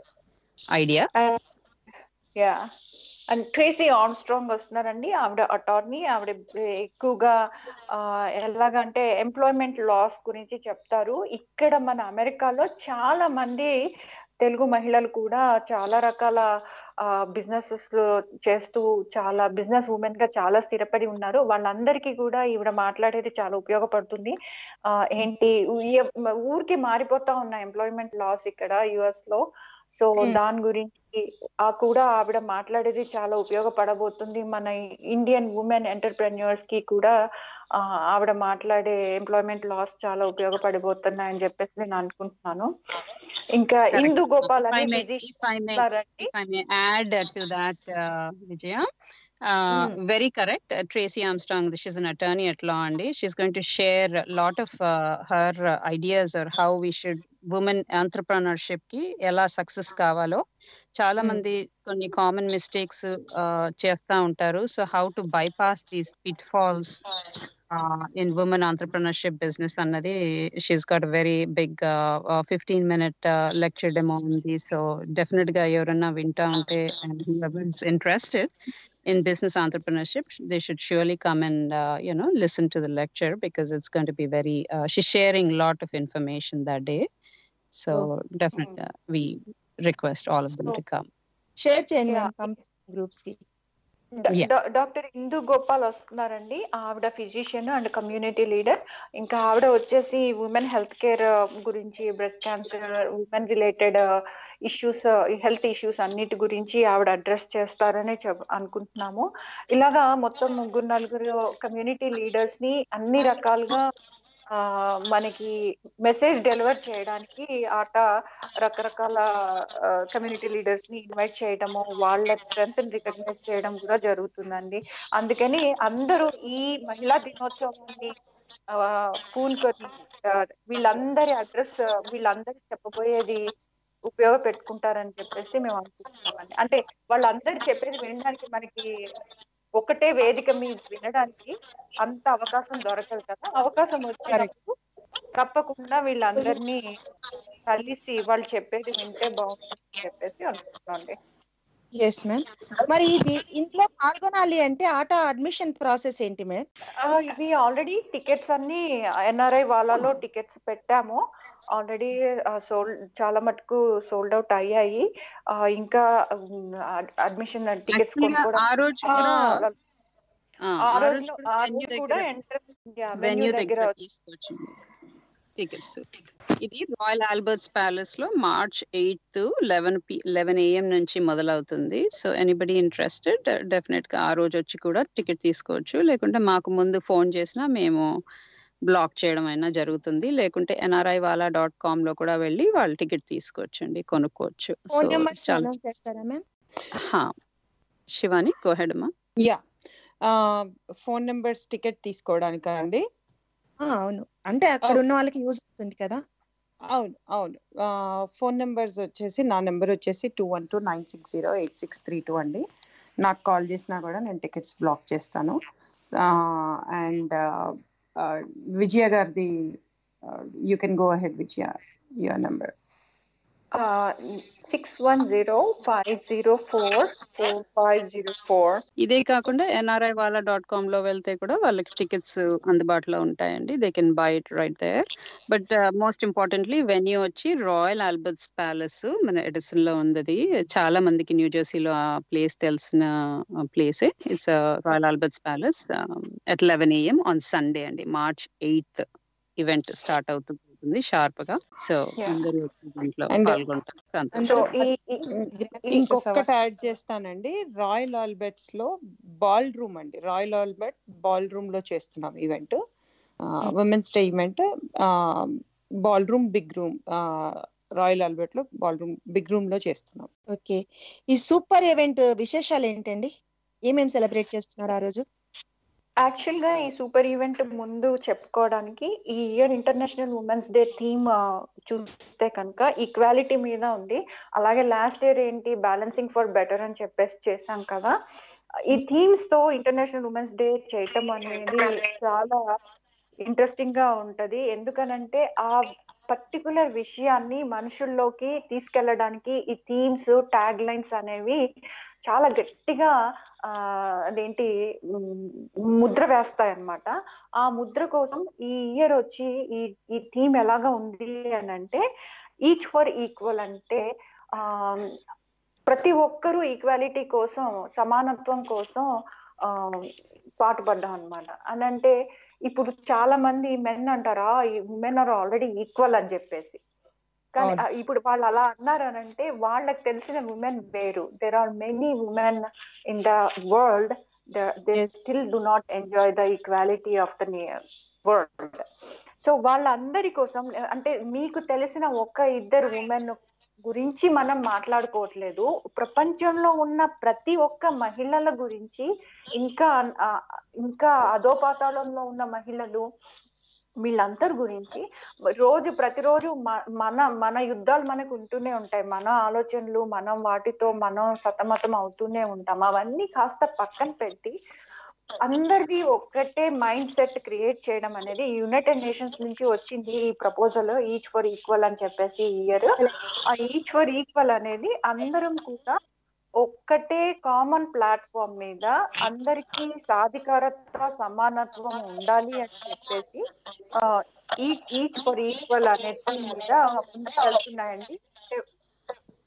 S2: idea
S3: yeah and Tracy Armstrong వస్తున్నారండి ఆవిడ అటార్నీ ఆవిడ ఎక్కువగా ఆ, ఎలాగంటే ఎంప్లాయ్మెంట్ లాస్ గురించి చెప్తారు ఇక్కడ మన అమెరికాలో చాలా మంది తెలుగు మహిళలు కూడా చాలా రకాల బిజినెసెస్ చేస్తూ చాలా బిజినెస్ ఉమెన్ గా చాలా స్థిరపడి ఉన్నారు వాళ్ళందరికీ కూడా ఈవిడ మాట్లాడేది చాలా ఉపయోగపడుతుంది ఆ, ఏంటి ఊయ- ఊరికి మారిపోతా ఉన్న ఎంప్లాయ్మెంట్ లాస్ ఇక్కడ యుఎస్ లో సో
S1: Hmm.
S3: దాని గురించి ఆ కూడా ఆవిడ మాట్లాడేది చాలా ఉపయోగపడబోతుంది మన ఇండియన్ ఉమెన్ ఎంటర్ప్రెన్యూర్స్ కి కూడా ఆ, ఆవిడ మాట్లాడే ఎంప్లాయ్మెంట్ లాస్ చాలా ఉపయోగపడిపోతున్నాయని చెప్పేసి నేను అనుకుంటున్నాను ఇంకా
S2: Correct.
S3: Indu Gopal
S2: If I
S3: అనే
S2: may,
S3: physician
S2: if I may,
S3: ఉన్నారండి
S2: if I may add uh, to that, uh, Vijaya, uh, very correct. Uh, Tracy Armstrong, she's an attorney at law, and she's going to share a lot of uh, her uh, ideas or how we should women entrepreneurship కి ఎలా success కావాలో చాలా
S1: Hmm.
S2: మంది కొన్ని common mistakes చేస్తా ఉంటారు so how to bypass these pit falls in women entrepreneurship business అన్నది she's got very big fifteen minute lecture demo ఉంది సో డెఫినెట్ గా ఎవరన్నా వింటా ఉంటే interested in business entrepreneurship sh- they should surely come and uh, you know listen to the lecture because it's going to be very uh, she's sharing a lot of information that day so definitely uh, we request all of them to come
S1: share చేయండి
S3: Yeah.
S1: Ma'am groups కి
S2: Yeah.
S3: Doctor Indu Gopal వస్తున్నారండి ఆవిడ physician and community leader ఇంకా ఆవిడ వచ్చేసి women health care గురించి breast cancer women related issues health issues అన్నిటి గురించి ఆవిడ అడ్రస్ చేస్తారని చెప్ అనుకుంటున్నాము ఇలాగా మొత్తం ముగ్గురు నలుగురు కమ్యూనిటీ లీడర్స్ ని అన్ని రకాలుగా ఆ మనకి మెసేజ్ డెలివర్ చేయడానికి ఆట రకరకాల కమ్యూనిటీ లీడర్స్ ని ఇన్వైట్ చేయడము వాళ్ళ స్ట్రెంత్ రికగ్నైజ్ చేయడం కూడా జరుగుతుందండి అందుకని అందరూ ఈ మహిళా దినోత్సవాన్ని ఆ, పూనుకొని ఆ, వీళ్ళందరి అడ్రస్ వీళ్ళందరి చెప్పబోయేది ఉపయోగపెట్టుకుంటారని చెప్పేసి మేము అనుకుంటున్నామండి అంటే వాళ్ళందరూ చెప్పేది వినడానికి మనకి ఒకటే వేదిక మీద వినడానికి అంత అవకాశం దొరకదు కదా అవకాశం వచ్చినప్పుడు తప్పకుండా వీళ్ళందరినీ కలిసి వాళ్ళు చెప్పేది వింటే బాగుంటుందని చెప్పేసి అనుకుంటున్నాండి
S1: ఎస్ మ్యామ్ మరి ఇది ఇంట్లో పాల్గొనాలి అంటే ఆట అడ్మిషన్ ప్రాసెస్ ఏంటి మ్యామ్
S3: ఆ, ఇది ఆల్రెడీ టికెట్స్ అన్ని ఎన్ఆర్ఐ వాళ్ళలో టికెట్స్ పెట్టాము ఆల్రెడీ సోల్డ్ చాలా మటుకు సోల్డ్ అవుట్ అయ్యాయి ఆ, ఇంకా అడ్మిషన్ టికెట్స్
S2: Actually గా
S3: కొనుక్కోవడం
S2: ఆ రోజు
S3: ఆ,
S2: కూడా ఆ,
S3: ఆ
S2: ఆ
S3: రోజు
S2: రోజు కూడా
S3: ఆ
S2: venue
S3: రోజు కూడా
S2: దగ్గర
S3: ఎంట్రన్స్ వెన్యూ
S2: వెన్యూ
S3: దగ్గర
S2: దగ్గర తీసుకోవచ్చు టికెట్స్ ఇది రాయల్ ఆల్బర్ట్స్ ప్యాలెస్ లో March eighth eleven P eleven AM నుంచి మొదలవుతుంది సో ఎనీబడి ఇంట్రెస్టెడ్ డెఫినెట్ గా ఆ రోజు వచ్చి కూడా టికెట్ తీసుకోవచ్చు లేకుంటే మాకు ముందు ఫోన్ చేసినా మేము బ్లాక్ చేయడం అయినా జరుగుతుంది లేకుంటే ఎన్ఆర్ఐ వాలా డాట్ కామ్ లో కూడా వెళ్ళి వాళ్ళు టికెట్ తీసుకోవచ్చు అండి కొనుక్కోవచ్చు సో
S1: ఫోన్ నెంబర్స్
S2: చాలా
S1: అనౌన్స్ చేస్తారా మ్యామ్
S2: హా. శివాని గోహెడ్ అమ్మా
S4: యా ఫోన్ నెంబర్స్ టికెట్ తీసుకోవడానికా అండి
S1: అవును అంటే అక్కడ ఉన్న వాళ్ళకి యూజ్ అవుతుంది కదా
S4: అవును అవును ఫోన్ నెంబర్స్ వచ్చేసి నా నెంబర్ వచ్చేసి two one two nine six zero eight six three two అండి నాకు కాల్ చేసినా కూడా నేను టికెట్స్ బ్లాక్ చేస్తాను అండ్ విజయ గారిది you can go ahead Vijaya your number
S3: six one zero five zero four four five zero four
S2: ఇదే కాకుండా ఎన్ఆర్ఐ వాళ్ళ డాట్ కామ్ లో వెళ్తే కూడా వాళ్ళకి టికెట్స్ అందుబాటులో ఉంటాయండి they can buy it right there but most importantly venue వచ్చి రాయల్ ఆల్బర్ట్స్ ప్యాలెస్ మన ఎడిసన్ లో ఉంది అది. చాలా మందికి న్యూ జెర్సీలో ఆ ప్లేస్ తెలిసిన ప్లేసే it's Royal Albert's Palace at eleven AM on Sunday అండి మార్చ్ ఎయిత్ ఈవెంట్ స్టార్ట్ అవుతుంది షార్ప్ గా సో
S3: Yeah.
S2: అందరూ దీంట్లో
S4: And-
S2: పాల్గొంటారు సంతోషం.
S3: సో
S1: అందరూ
S3: ఈ ఈ-
S4: ఇంకొకటి యాడ్ చేస్తానండి రాయల్ ఆల్బర్ట్స్ లో బాల్ రూమ్ అండి రాయల్ ఆల్బర్ట్ బాల్ రూమ్ లో చేస్తున్నాం event women's day event ballroom big room Royal Albert లో బాల్ రూమ్ బిగ్ రూమ్ లో చేస్తున్నాం
S1: ఓకే ఈ సూపర్ ఈవెంట్ విశేషాలు ఏంటండి ఏమేం సెలబ్రేట్ చేస్తున్నారు ఆ రోజు
S3: యాక్చువల్ గా ఈ సూపర్ ఈవెంట్ ముందు చెప్పుకోవడానికి ఈ year international women's day theme చూస్తే కనుక ఈక్వాలిటీ మీద ఉంది అలాగే లాస్ట్ ఇయర్ ఏంటి బ్యాలెన్సింగ్ ఫర్ బెటర్ అని చెప్పేసి చేశాం కదా ఈ థీమ్స్ తో ఇంటర్నేషనల్ ఉమెన్స్ డే చేయటం అనేది చాలా ఇంట్రెస్టింగ్ గా ఉంటది ఎందుకనంటే ఆ పర్టికులర్ విషయాన్ని మనుషుల్లోకి తీసుకెళ్ళడానికి ఈ థీమ్స్ ట్యాగ్ లైన్స్ అనేవి చాలా గట్టిగా ఆ అదేంటి ఉమ్, ముద్ర వేస్తాయి అన్నమాట ఆ ముద్ర కోసం ఈ ఇయర్ వచ్చి ఈ ఈ థీమ్ ఎలాగా ఉంది అని అంటే ఈచ్ ఫర్ ఈక్వల్ అంటే ఆ ప్రతి ఒక్కరూ ఈక్వాలిటీ కోసం సమానత్వం కోసం ఆ పాటుపడ్డాం అనమాట అని అంటే ఇప్పుడు చాలా మంది మెన్ అంటారా ఈ ఉమెన్ ఆర్ ఆల్రెడీ ఈక్వల్ అని చెప్పేసి కానీ
S4: అవును.
S3: ఆ, ఇప్పుడు వాళ్ళు అలా అన్నారు అని అంటే వాళ్ళకి తెలిసిన ఉమెన్ వేరు there are many women in the world they
S1: Yes.
S3: Still do not enjoy the equality of the world so వాళ్ళందరి కోసం అంటే మీకు తెలిసిన ఒక్క ఇద్దరు ఉమెన్ గురించి మనం మాట్లాడుకోవట్లేదు ప్రపంచంలో ఉన్న ప్రతి ఒక్క మహిళల గురించి ఇంకా ఆ, ఇంకా అధోపాతాళంలో ఉన్న మహిళలు వీళ్ళందరి గురించి రోజు ప్రతిరోజు మ- మన మన యుద్ధాలు మనకు ఉంటూనే ఉంటాయి మన ఆలోచనలు మనం వాటితో మనం సతమతం అవుతూనే ఉంటాం అవన్నీ కాస్త పక్కన పెట్టి అందరిది ఒక్కటే మైండ్ సెట్ క్రియేట్ చేయడం అనేది యునైటెడ్ నేషన్స్ నుంచి వచ్చింది ఈ ప్రపోజల్ ఈచ్ ఫర్ ఈక్వల్ అని చెప్పేసి ఇయర్ ఆ ఈచ్ ఫర్ ఈక్వల్ అనేది అందరం కూడా ఒక్కటే కామన్ ప్లాట్ఫామ్ మీద అందరికీ సాధికారత సమానత్వం ఉండాలి అని చెప్పేసి ఈచ్ ఈచ్ ఫర్ ఈక్వల్ అనే theme మీద ముందుకు వెళ్తున్నాయండి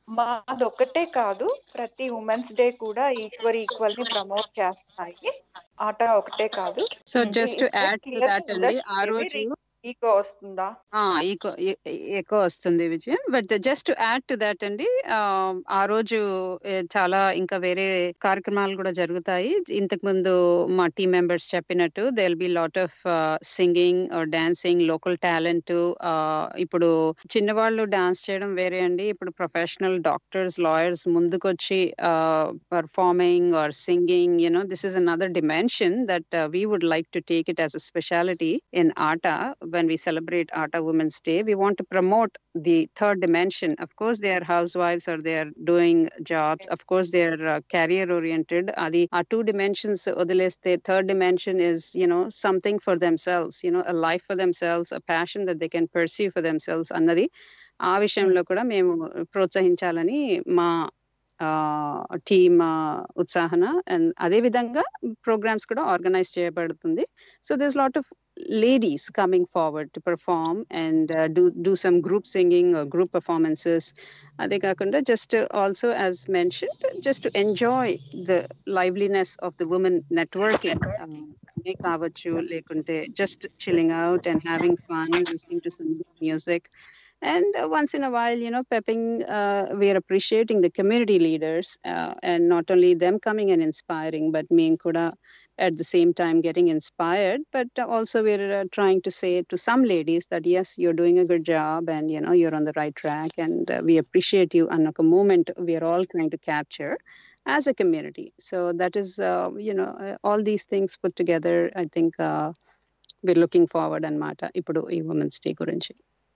S3: మాది ఒక్కటే కాదు ప్రతి ఉమెన్స్ డే కూడా ఈక్వల్ ఈక్వల్ ని ప్రమోట్ చేస్తాయి ఆట ఒకటే కాదు
S2: so just
S3: Is that
S2: add to
S3: clear
S2: that
S3: to
S2: అండి
S3: us?
S2: ఆ
S3: Maybe
S2: రోజు
S3: ఈకో వస్తుందా
S2: ఈకో ఎక్కువ వస్తుంది విజయం but just add to that అండి ఆ, ఆ రోజు ఏ, చాలా ఇంకా వేరే కార్యక్రమాలు కూడా జరుగుతాయి ఇంతకు ముందు మా టీం మెంబర్స్ చెప్పినట్టు they will be lot of singing dancing local talent ఇప్పుడు చిన్నవాళ్ళు డాన్స్ చేయడం వేరే అండి ఇప్పుడు ప్రొఫెషనల్ డాక్టర్స్ లాయర్స్ ముందుకొచ్చి performing or singing you know this is another dimension that we would like to take it as a speciality in ATA when we celebrate ATA Women's Day. We want to promote the third dimension. Of course, they are housewives or they are doing jobs. Of course, they are uh, career oriented. Uh, the our two dimensions, the third dimension is, you know, something for themselves, you know, a life for themselves, a passion that they can pursue for themselves. అన్నది ఆ విషయంలో కూడా మేము ప్రోత్సహించాలని మా team ఉత్సాహన and అదే విధంగా programmes కూడా ఆర్గనైజ్ చేయబడుతుంది so this lot of ladies coming forward to perform and uh, do do some group singing or group performances అదే కాకుండా just uh, also as mentioned just to enjoy the liveliness of the women networking um, ఏ కావచ్చు లేకుంటే just chilling out and having fun listening to some good music and uh, once in a while you know pepping uh, we are appreciating the community leaders uh, and not only them coming and inspiring but me kuda at the same time getting inspired but uh, also we're uh, trying to say to some ladies that yes you're doing a good job and you know you're on the right track and uh, we appreciate you and a moment we are all trying to capture as a community so that is uh, you know uh, all these things put together i think uh, we're looking forward anmata ఇప్పుడు ఈ women's day గురించి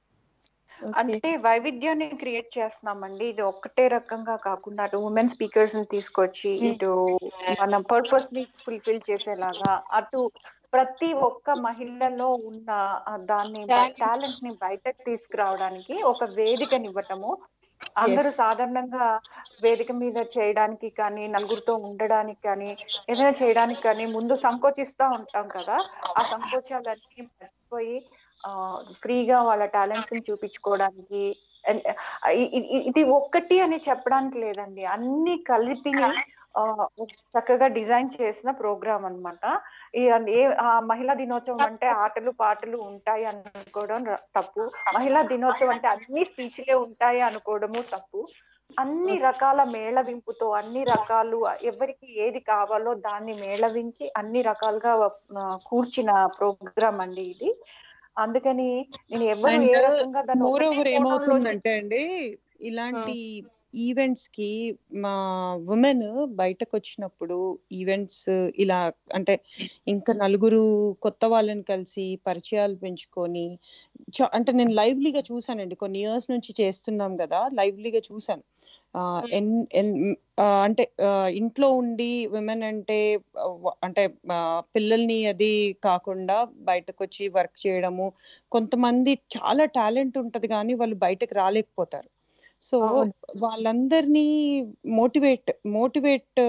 S3: అంటే వైవిధ్యాన్ని create చేస్తున్నామండి ఇది ఒక్కటే రకంగా కాకుండా అటు ఉమెన్ స్పీకర్స్ ని తీసుకొచ్చి ఇటు మన పర్పస్ ని ఫుల్ఫిల్ చేసేలాగా అటు ప్రతి ఒక్క మహిళలో ఉన్న ఆ దాన్ని
S1: Talent.
S3: టాలెంట్ ని బయటకు తీసుకురావడానికి ఒక వేదికనివ్వటము అందరూ
S1: Yes.
S3: సాధారణంగా వేదిక మీద చేయడానికి కానీ నలుగురితో ఉండడానికి కానీ ఏదైనా చేయడానికి కానీ ముందు సంకోచిస్తా ఉంటాం కదా ఆ సంకోచాలన్నీ మర్చిపోయి ఆ ఫ్రీగా వాళ్ళ టాలెంట్స్ ని చూపించుకోవడానికి and, ఆ, ఇ- ఇ- ఇది ఒక్కటి అని చెప్పడానికి లేదండి అన్ని కలిపి ఆ, చక్కగా డిజైన్ చేసిన ప్రోగ్రామ్ అన్నమాట ఈ అన్- ఏ ఆ మహిళా దినోత్సవం అంటే ఆటలు పాటలు ఉంటాయి అనుకోవడం ర- తప్పు మహిళా దినోత్సవం అంటే అన్ని స్పీచ్లే ఉంటాయి అనుకోవడము తప్పు అన్ని రకాల మేళవింపుతో అన్ని రకాలు ఎవరికి ఏది కావాలో దాన్ని మేళవించి అన్ని రకాలుగా ఆ, కూర్చిన ప్రోగ్రామ్ అండి ఇది అందుకని నేను ఎవరు ఏ
S4: And,
S3: రకంగా దాన్ని
S4: మోర్
S3: ఒకటే
S4: ఓవర్
S3: కోణంలో
S4: ఏమవుతుందంటే అండి ఇలాంటి ఈవెంట్స్ కి మా ఉమెన్ బయటకు వచ్చినప్పుడు ఈవెంట్స్ ఇలా అంటే ఇంకా నలుగురు కొత్త వాళ్ళని కలిసి పరిచయాలు పెంచుకొని చ- అంటే నేను లైవ్లీగా చూసానండి కొన్ని ఇయర్స్ నుంచి చేస్తున్నాం కదా లైవ్లీగా చూసాను ఆ, ఎన్- ఎన్- ఆ, అంటే ఆ, ఇంట్లో ఉండి విమెన్ అంటే ఆ, వ- అంటే ఆ, పిల్లల్ని అది కాకుండా బయటకు వచ్చి వర్క్ చేయడము కొంతమంది చాలా టాలెంట్ ఉంటది కానీ వాళ్ళు బయటకు రాలేకపోతారు సో
S1: అవును.
S4: వాళ్ళందరినీ మోటివేట్ మోటివేట్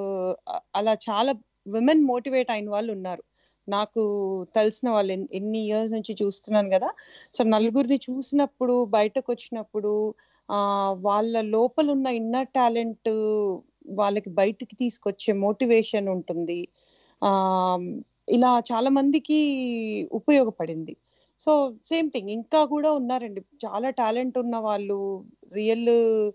S4: అలా చాలా విమెన్ మోటివేట్ అయిన వాళ్ళు ఉన్నారు నాకు తెలిసిన వాళ్ళు ఎన్- ఎన్ని ఇయర్స్ నుంచి చూస్తున్నాను కదా సో నలుగురిని చూసినప్పుడు బయటకు వచ్చినప్పుడు ఆ వాళ్ళ లోపల ఉన్న ఇన్నర్ టాలెంట్ వాళ్ళకి బయటికి తీసుకొచ్చే మోటివేషన్ ఉంటుంది ఆ ఇలా చాలా మందికి ఉపయోగపడింది సో సేమ్ థింగ్ ఇంకా కూడా ఉన్నారండి చాలా టాలెంట్ ఉన్న వాళ్ళు రియల్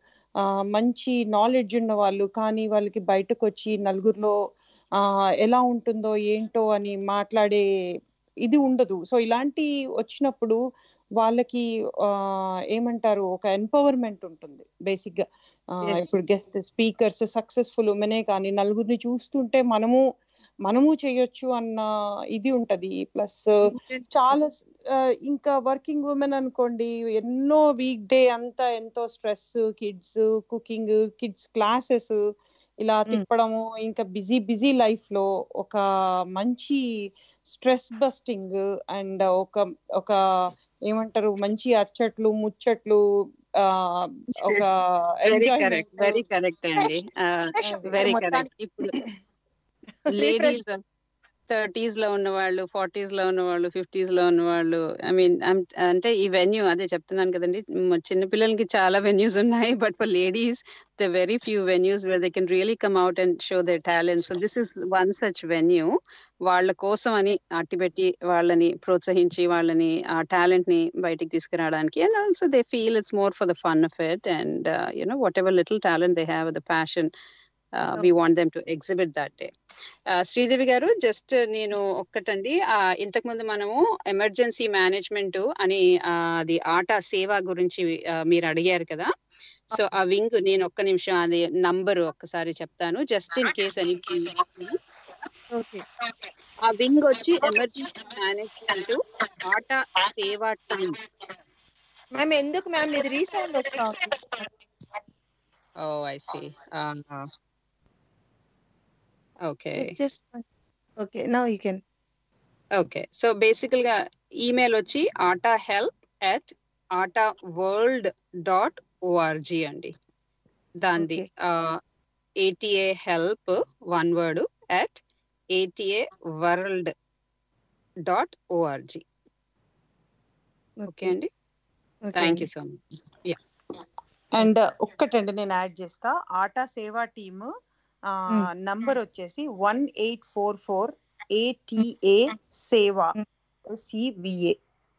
S4: మంచి నాలెడ్జ్ ఉన్న వాళ్ళు కానీ వాళ్ళకి బయటకు వచ్చి నలుగురిలో ఆ ఎలా ఉంటుందో ఏంటో అని మాట్లాడే ఇది ఉండదు సో ఇలాంటి వచ్చినప్పుడు వాళ్ళకి ఆ ఏమంటారు ఒక ఎంపవర్మెంట్ ఉంటుంది బేసిక్ గా ఆ,
S1: Yes.
S4: ఇప్పుడు గెస్ట్ స్పీకర్స్ సక్సెస్ఫుల్ ఉమెనే కానీ నలుగురిని చూస్తుంటే మనము మనము చేయొచ్చు అన్న ఇది ఉంటది ప్లస్ చాలా స్- ఆ, ఇంకా వర్కింగ్ ఉమెన్ అనుకోండి ఎన్నో వీక్ డే అంతా ఎంతో stress kids cooking kids classes ఇలా
S1: Mm.
S4: తిప్పడము ఇంకా బిజీ బిజీ లైఫ్ లో ఒక మంచి స్ట్రెస్ బస్టింగ్ అండ్ ఒక ఒక ఏమంటారు మంచి అచ్చట్లు ముచ్చట్లు ఆ ఒక
S2: very
S4: enjoyment.
S2: Correct very correct అండి
S1: Fresh
S2: వెరీ
S1: మొత్తానికి.
S2: కరెక్ట్ ఇప్పుడు లేడీస్ థర్టీస్ లో ఉన్న వాళ్ళు ఫార్టీస్ లో ఉన్న వాళ్ళు ఫిఫ్టీస్ లో ఉన్న వాళ్ళు ఐ మీన్ అంటే ఈ వెన్యూ అదే చెప్తున్నాను కదండి మ్, చిన్న పిల్లలకి చాలా వెన్యూస్ ఉన్నాయి but for ladies the very few venues where they can really come out and show their talent so this is one such venue వాళ్ళ కోసం అని అట్టిపెట్టి వాళ్ళని ప్రోత్సహించి వాళ్ళని ఆ టాలెంట్ ని బయటికి తీసుకురావడానికి and also they feel it's more for the fun of it and you know whatever little talent they have the passion we want them to exhibit that day Sridevi గారు జస్ట్ నేను ఒక్కటండి ఆ, ఇంతకు ముందు మనము ఎమర్జెన్సీ మేనేజ్మెంట్ అని ఆ, అది ఆట సేవ గురించి ఆ, మీరు అడిగారు కదా సో ఆ వింగ్ నేను ఒక్క నిమిషం అది నంబర్ ఒక్కసారి చెప్తాను జస్ట్ ఇన్ కేస్ అని
S1: ఓకే
S2: ఆ వింగ్ వచ్చి emergency management ATA Seva team
S1: ma'am ఎందుకు మ్యామ్ ఇది రీసౌండ్ వస్తా ఉంది
S2: oh I see okay
S1: okay now you can
S2: okay so బేసికల్ గా ఈమెయిల్ వచ్చి ATA help at ATA world dot org అండి దాంది ATA help one word at ATA world dot org okay అండి thank you so much
S4: and ఒక్కటండి నేను add చేస్తా ATA Seva team number వచ్చేసి one eight four four ATA Seva CVA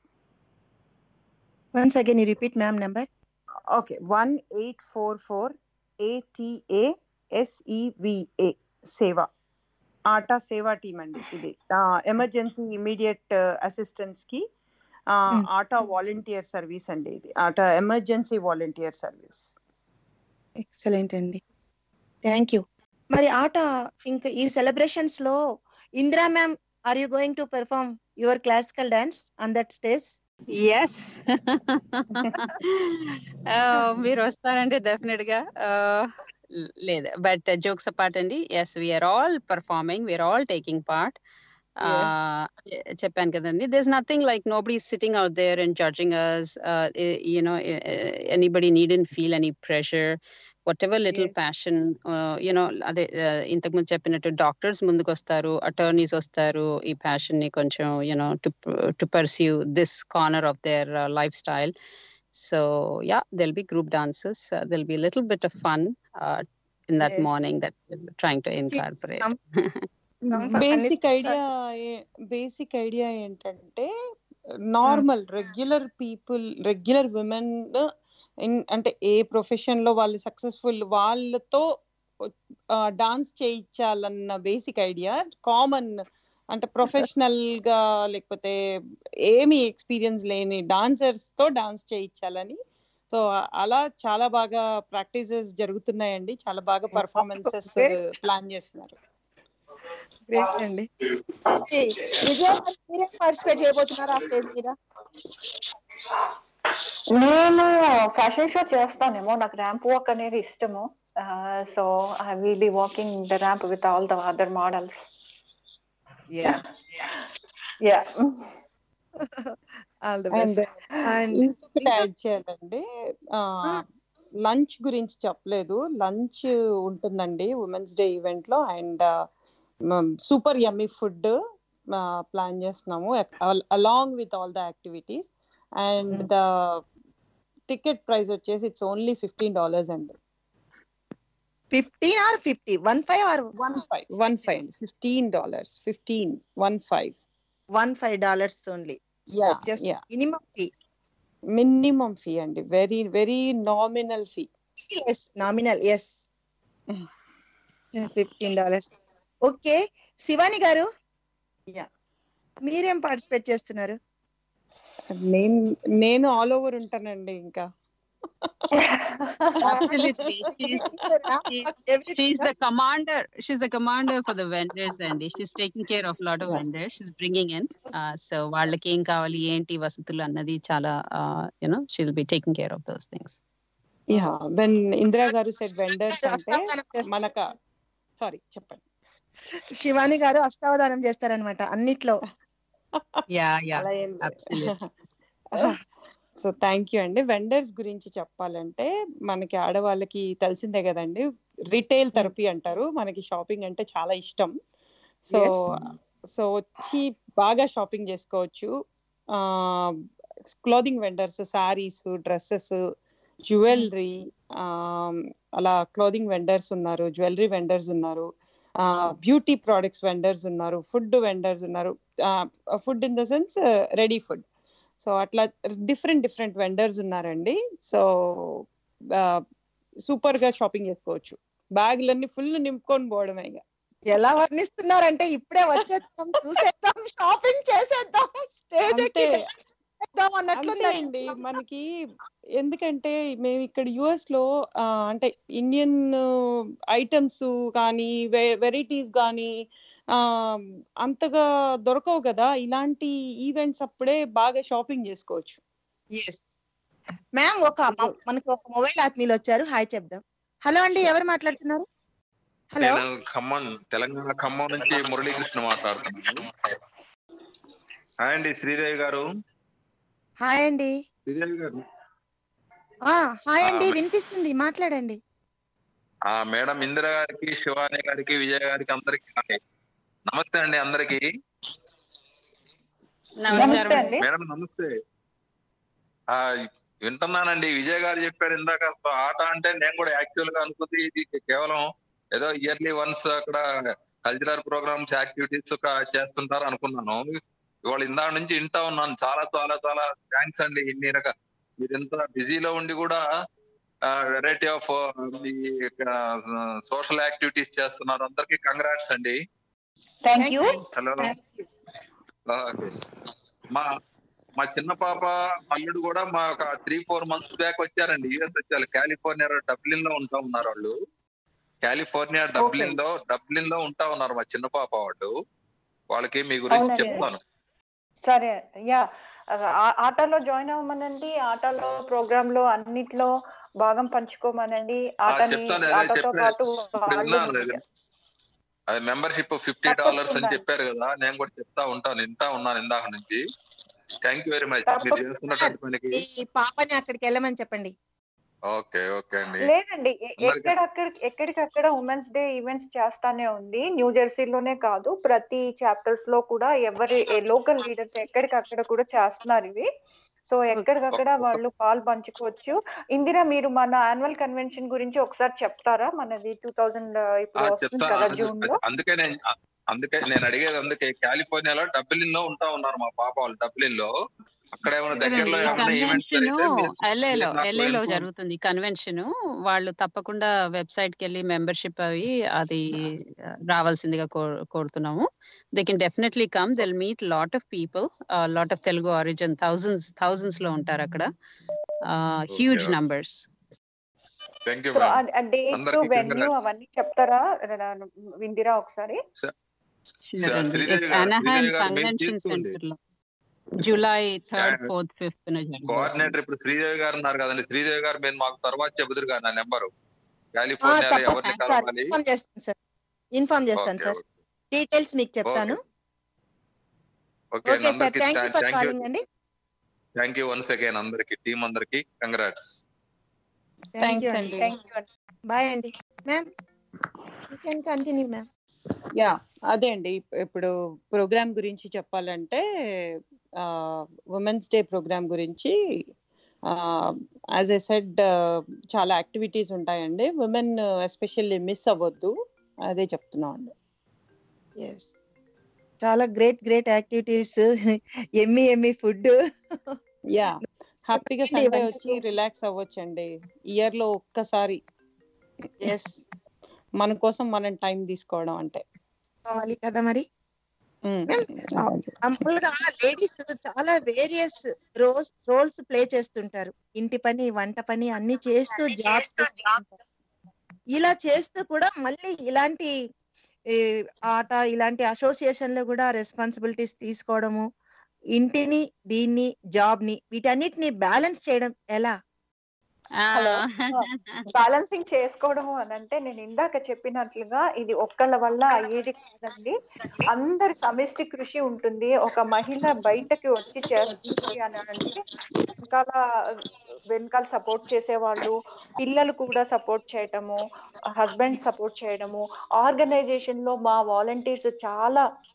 S1: once again you repeat ma'am number
S4: okay one eight four four ATA SEVA Seva ATA Seva team అండి ఇది emergency immediate assistance కి ఆ,
S1: Hmm.
S4: ఆటా volunteer service అండి ఇది ATA emergency volunteer service
S1: excellent అండి thank you మరి ఆట ఇంకా ఈ సెలబ్రేషన్స్ లో Indira ma'am are you going to perform your classical dance on that stage
S2: yes మీరు వస్తారంటే డెఫినెట్ గా uh, లేదు బట్ జోక్స్ అపార్ట్ అండి yes we're all performing we're all taking part చెప్పాను కదండి this nothing like nobody sitting out there and judging us you know anybody need and feel any pressure what whatever little
S1: Yes.
S2: Passion you know అదే uh, ఇంతకుముందు చెప్పినట్టు doctors ముందుకు వస్తారు అటర్నీస్ వస్తారు ఈ passion ని కొంచెం you know to to pursue this corner of their lifestyle so yeah they'll be group dances they'll be little bit of fun in that
S1: Yes.
S2: morning that we're trying to incorporate.
S1: some- some fun
S4: basic
S1: is-
S4: idea basic idea ఏంటంటే normal regular people regular women అంటే ఏ profession లో వాళ్ళు successful వాళ్ళతో dance చేయించాలన్న basic idea common అంటే professional గా లేకపోతే ఏమి ఎక్స్పీరియన్స్ లేని డాన్సర్స్ తో డాన్స్ చేయించాలని సో అలా చాలా బాగా ప్రాక్టీసెస్ జరుగుతున్నాయండి చాలా బాగా పర్ఫార్మెన్సెస్ ప్లాన్ చేస్తున్నారు
S1: Great అండి Hey, విజయ గారు, మీరేం పార్టిసిపేట్ చేయబోతున్నారా ఆ స్టేజ్ మీద
S3: నేను ఫ్యాషన్ షో చేస్తానేమో నాకు ర్యాంప్ వాక్ అనేది ఇష్టము so I will be walking the ramp with all the other models yeah
S1: all the
S3: and
S1: best and
S4: ఇంకొకటి యాడ్ చేయాలండి లంచ్ గురించి చెప్పలేదు లంచ్ ఉంటుందండి ఉమెన్స్ డే ఈవెంట్ లో and super yummy food plan చేస్తున్నాము along with all the activities and the ticket price వచ్చేసి it's only fifteen dollars అండి
S1: fifteen or fifty one five or
S4: one five one five fifteen dollars fifteen one five
S1: one five dollars only
S4: yeah
S1: just
S4: yeah
S1: minimum fee
S4: minimum fee అండి very very nominal fee
S1: yes nominal yes fifteen dollars okay Shivani గారు
S4: Yeah.
S1: మీరేం participate చేస్తున్నారు
S4: నేను నేను all over ఉంటానండి ఇంకా
S2: Absolutely. She's, she's the commander. She's the commander for the vendors and she's taking care of a lot of vendors. She's bringing in. Uh, so వాళ్ళకి ఏం కావాలి ఏంటి వసతులు అన్నది చాలా you know she'll be taking care of those things
S4: yeah when Indira గారు set vendors అంటే
S1: అష్టావధానం చేస్తారు.
S4: మనక సారీ చెప్పండి
S1: శివాని గారు అష్టావధానం చేస్తారనమాట అన్నిట్లో
S2: యా యా
S4: అలా ఏం
S2: absolutely.
S4: సో థ్యాంక్ యూ అండి వెండర్స్ గురించి చెప్పాలంటే మనకి ఆడవాళ్ళకి తెలిసిందే కదండి రిటైల్ థెరపీ అంటారు మనకి షాపింగ్ అంటే చాలా ఇష్టం సో
S1: Yes.
S4: సో వచ్చి బాగా షాపింగ్ చేసుకోవచ్చు clothing vendors saris dresses jewellery అలా క్లోదింగ్ వెండర్స్ ఉన్నారు జ్యువెలరీ వెండర్స్ ఉన్నారు బ్యూటీ ప్రోడక్ట్స్ వెండర్స్ ఉన్నారు ఫుడ్ వెండర్స్ ఉన్నారు food in the sense ready food so అట్లా డిఫరెంట్ డిఫరెంట్ వెండర్స్ ఉన్నారండి సో సూపర్ గా షాపింగ్ చేసుకోవచ్చు బ్యాగులన్నీ ఫుల్ నింపుకొని పోవడమే ఇక
S1: ఎలా వర్ణిస్తున్నారంటే ఇప్పుడే వచ్చేద్దాం చూసేద్దాం షాపింగ్ చేసేద్దాం స్టేజ్ ఎక్కి
S4: అంతే.
S1: dance చేద్దాం
S4: అంతే
S1: అన్నట్లుంది
S4: అండి మనకి ఎందుకంటే మేము ఇక్కడ యుఎస్ లో ఆ, అంటే ఇండియన్ ఐటమ్స్ కానీ వెరైటీస్ కానీ ఆ, అంతగా దొరకవు కదా ఇలాంటి ఈవెంట్స్ అప్పుడే బాగా షాపింగ్ చేసుకోవచ్చు
S1: ఎస్ మ్యామ్ ఒక మ- మనకి ఒక మొబైల్ ఆత్మీయులు వచ్చారు హాయ్ చెప్దాం హలో అండి ఎవరు మాట్లాడుతున్నారు హలో
S5: నేను ఖమ్మం తెలంగాణ ఖమ్మం నుంచి మురళీకృష్ణ మాట్లాడుతున్నాను హాయ్ అండి శ్రీదేవి గారు
S1: హాయ్ అండి
S5: శ్రీదేవి గారు
S1: ఆ హాయ్ అండి
S5: ఆ,
S1: వినిపిస్తుంది మాట్లాడండి
S5: ఆ మేడం ఇందిర గారికి శివాని గారికి విజయ్ గారికి అందరికి హాయ్. నమస్తే అండి అందరికి
S3: నమస్తే
S2: నమస్కారం
S3: అండి
S5: మేడం నమస్తే ఆ వింటున్నానండి విజయ్ గారు చెప్పారు ఇందాక అసలు ఆట అంటే నేను కూడా యాక్చువల్ గా అనుకుంది ఇది కేవలం ఏదో ఇయర్లీ వన్స్ అక్కడ కల్చరల్ ప్రోగ్రామ్స్ యాక్టివిటీస్ చేస్తుంటారు అనుకున్నాను ఇవాళ ఇందాక నుంచి వింటా ఉన్నాను చాలా చాలా చాలా థ్యాంక్స్ అండి ఇన్ని రకాల మీరు ఎంత బిజీలో ఉండి కూడా వెరైటీ ఆఫ్ సోషల్ యాక్టివిటీస్ చేస్తున్నారు అందరికి కంగ్రాట్స్ అండి
S3: థ్యాంక్ యూ
S5: హలో ఓకే. మా మా చిన్న పాప అల్లుడు కూడా మా ఒక త్రీ ఫోర్ మంత్స్ బ్యాక్ వచ్చారండి యుఎస్ వచ్చారు కాలిఫోర్నియా డబ్లిన్ లో ఉంటా ఉన్నారు వాళ్ళు కాలిఫోర్నియా డబ్లిన్ లో డబ్లిన్ లో ఉంటా ఉన్నారు మా చిన్న పాప వాళ్ళు వాళ్ళకి మీ గురించి
S3: అవునండి.
S5: చెప్తాను
S3: సరే యా ఆ- ఆటలో జాయిన్ అవ్వమనండి ఆటలో ప్రోగ్రామ్ లో అన్నిట్లో భాగం పంచుకోమనండి ఆటని
S5: చెప్తాను, అదే
S3: ఆటతో
S5: చెప్పే-
S3: పాటు
S5: ఇప్పుడు
S3: వాళ్ళు
S5: విన్నాను అది. అది మెంబర్షిప్ ఫిఫ్టీ
S3: తప్పకుండా.
S5: డాలర్స్ అని చెప్పారు కదా నేను కూడా చెప్తా ఉంటాను వింటా ఉన్నాను ఇందాక నుంచి థ్యాంక్ యూ వెరీ మచ్ మీరు
S3: తప్పకుండా.
S5: చేస్తున్నటువంటి పనికి
S1: ఈ పాపని అక్కడికి వెళ్ళమని చెప్పండి
S5: ఓకే ఓకే అండి
S3: లేదండి ఎ-
S5: అందరికీ-
S3: ఎక్కడక్కడ ఎక్కడికక్కడ ఉమెన్స్ డే ఈవెంట్స్ చేస్తానే ఉంది న్యూ జెర్సీలోనే కాదు ప్రతి చాప్టర్స్ లో కూడా ఎవరి లోకల్ లీడర్స్ ఎక్కడికక్కడ కూడా చేస్తున్నారు ఇవి సో ఎక్కడికక్కడ వాళ్ళు పాలు పంచుకోవచ్చు ఇందిరా మీరు మన యాన్యువల్ కన్వెన్షన్ గురించి ఒకసారి చెప్తారా మనది టూ థౌజండ్
S5: ఆ,
S3: ఇప్పుడు వస్తుంది
S5: చెప్తాను
S3: కదా
S5: అందుకే-
S3: జూన్ లో
S5: అందుకే నేను అందుకే నేను అడిగేది అందుకే కాలిఫోర్నియాలో డబ్లిన్ లో ఉంటా ఉన్నారు మా పాప వాళ్ళు డబ్లిన్ లో అక్కడ ఏమైనా దగ్గరలో ఏమైనా ఈవెంట్స్
S2: కన్వెన్షన్ ఎల్ఏలో
S5: మీరు నాకు
S2: ఎల్ఏలో
S5: inform-
S2: జరుగుతుంది కన్వెన్షన్ వాళ్ళు తప్పకుండా వెబ్సైట్ కి వెళ్ళి మెంబర్షిప్ అవి అది ఆ, రావాల్సిందిగా కోర్- కోరుతున్నాము they can definitely come they'll meet lot of people lot of Telugu origin thousands thousands లో ఉంటారు అక్కడ huge
S5: okay.
S2: Numbers
S5: thank you
S3: so
S5: madam
S3: date
S5: అందరికీ
S3: వెన్యూ
S5: congrats.
S3: అవన్నీ చెప్తారా ఇందిరా ఒకసారి
S5: శ్రీదేవి
S2: ఇట్స్
S5: గారు,
S2: అనాహాన్
S5: శ్రీదేవి గారు, మెయిల్
S2: కన్వెన్షన్
S5: తీసుకోండి.
S2: సెంటర్ లో July third
S5: Yeah.
S2: Fourth fifth
S5: coordinator ఇప్పుడు శ్రీదేవి గారు ఉన్నారు కదండి శ్రీదేవి గారు మీరు మాకు తర్వాత చెబుదురు కదా నా నెంబరు
S1: ఆ,
S5: కాలిఫోర్నియాలో ఎవరిని
S1: తప్పకుండా సార్
S5: కలవాలి
S1: ఇన్ఫార్మ్ చేస్తాను సార్ ఇన్ఫార్మ్ చేస్తాను
S5: ఓకే
S1: సార్ డీటెయిల్స్ మీకు చెప్తాను
S5: ఓకే
S1: ఓకే సార్
S5: అందరికి
S1: thank you for
S5: thank you
S1: calling అండి
S5: థ్యాంక్ యూ వన్స్ అగైన్ అందరికి టీం అందరికి కంగ్రాట్స్
S1: థ్యాంక్ యూ
S2: Thanks
S1: అండి
S2: అండి.
S3: థ్యాంక్ యూ అండి
S1: బాయ్ అండి ma'am you can continue ma'am
S4: yeah అదే అండి ఇప్- ఇప్పుడు ప్రోగ్రామ్ గురించి చెప్పాలంటే ఉమెన్స్ డే ప్రోగ్రామ్ గురించి యాజ్ ఎ సెడ్ చాలా యాక్టివిటీస్ ఉంటాయండి ఉమెన్ ఎస్పెషల్లీ మిస్ అవ్వద్దు అదే చెప్తున్నాం అండి
S1: ఎస్ చాలా great great activities yummy yummy food
S4: yeah హ్యాపీగా
S1: వచ్చేయండి
S4: సండే
S1: ఇవన్నీ.
S4: వచ్చి రిలాక్స్ అవ్వచ్చండి ఇయర్ లో ఒక్కసారి
S1: ఎస్
S4: మన కోసం మనం టైం తీసుకోవడం అంటే
S1: కావాలి కదా మరి
S4: ఉమ్.
S1: మామూలుగా లేడీస్ చాలా వేరియస్ రోల్స్ రోల్స్ ప్లే చేస్తుంటారు ఇంటి పని వంట పని అన్ని చేస్తూ జాబ్ చేస్తుంటారు ఇలా చేస్తూ కూడా మళ్ళీ ఇలాంటి ఈ, ఆట ఇలాంటి అసోసియేషన్ లో కూడా రెస్పాన్సిబిలిటీస్ తీసుకోవడము ఇంటిని దీన్ని జాబ్ ని వీటన్నిటిని బ్యాలెన్స్ చేయడం ఎలా
S3: హలో బ్యాలెన్సింగ్ చేసుకోవడం అని అంటే నేను ఇందాక చెప్పినట్లుగా ఇది ఒక్కళ్ళ వల్ల అయ్యేది కాదండి అందరి సమిష్టి కృషి ఉంటుంది ఒక మహిళ బయటకి వచ్చి చేస్తుంది అని అంటే వెనకాల వెనకాల సపోర్ట్ చేసేవాళ్ళు పిల్లలు కూడా సపోర్ట్ చేయటము హస్బెండ్ సపోర్ట్ చేయడము ఆర్గనైజేషన్ లో మా వాలంటీర్స్ చాలా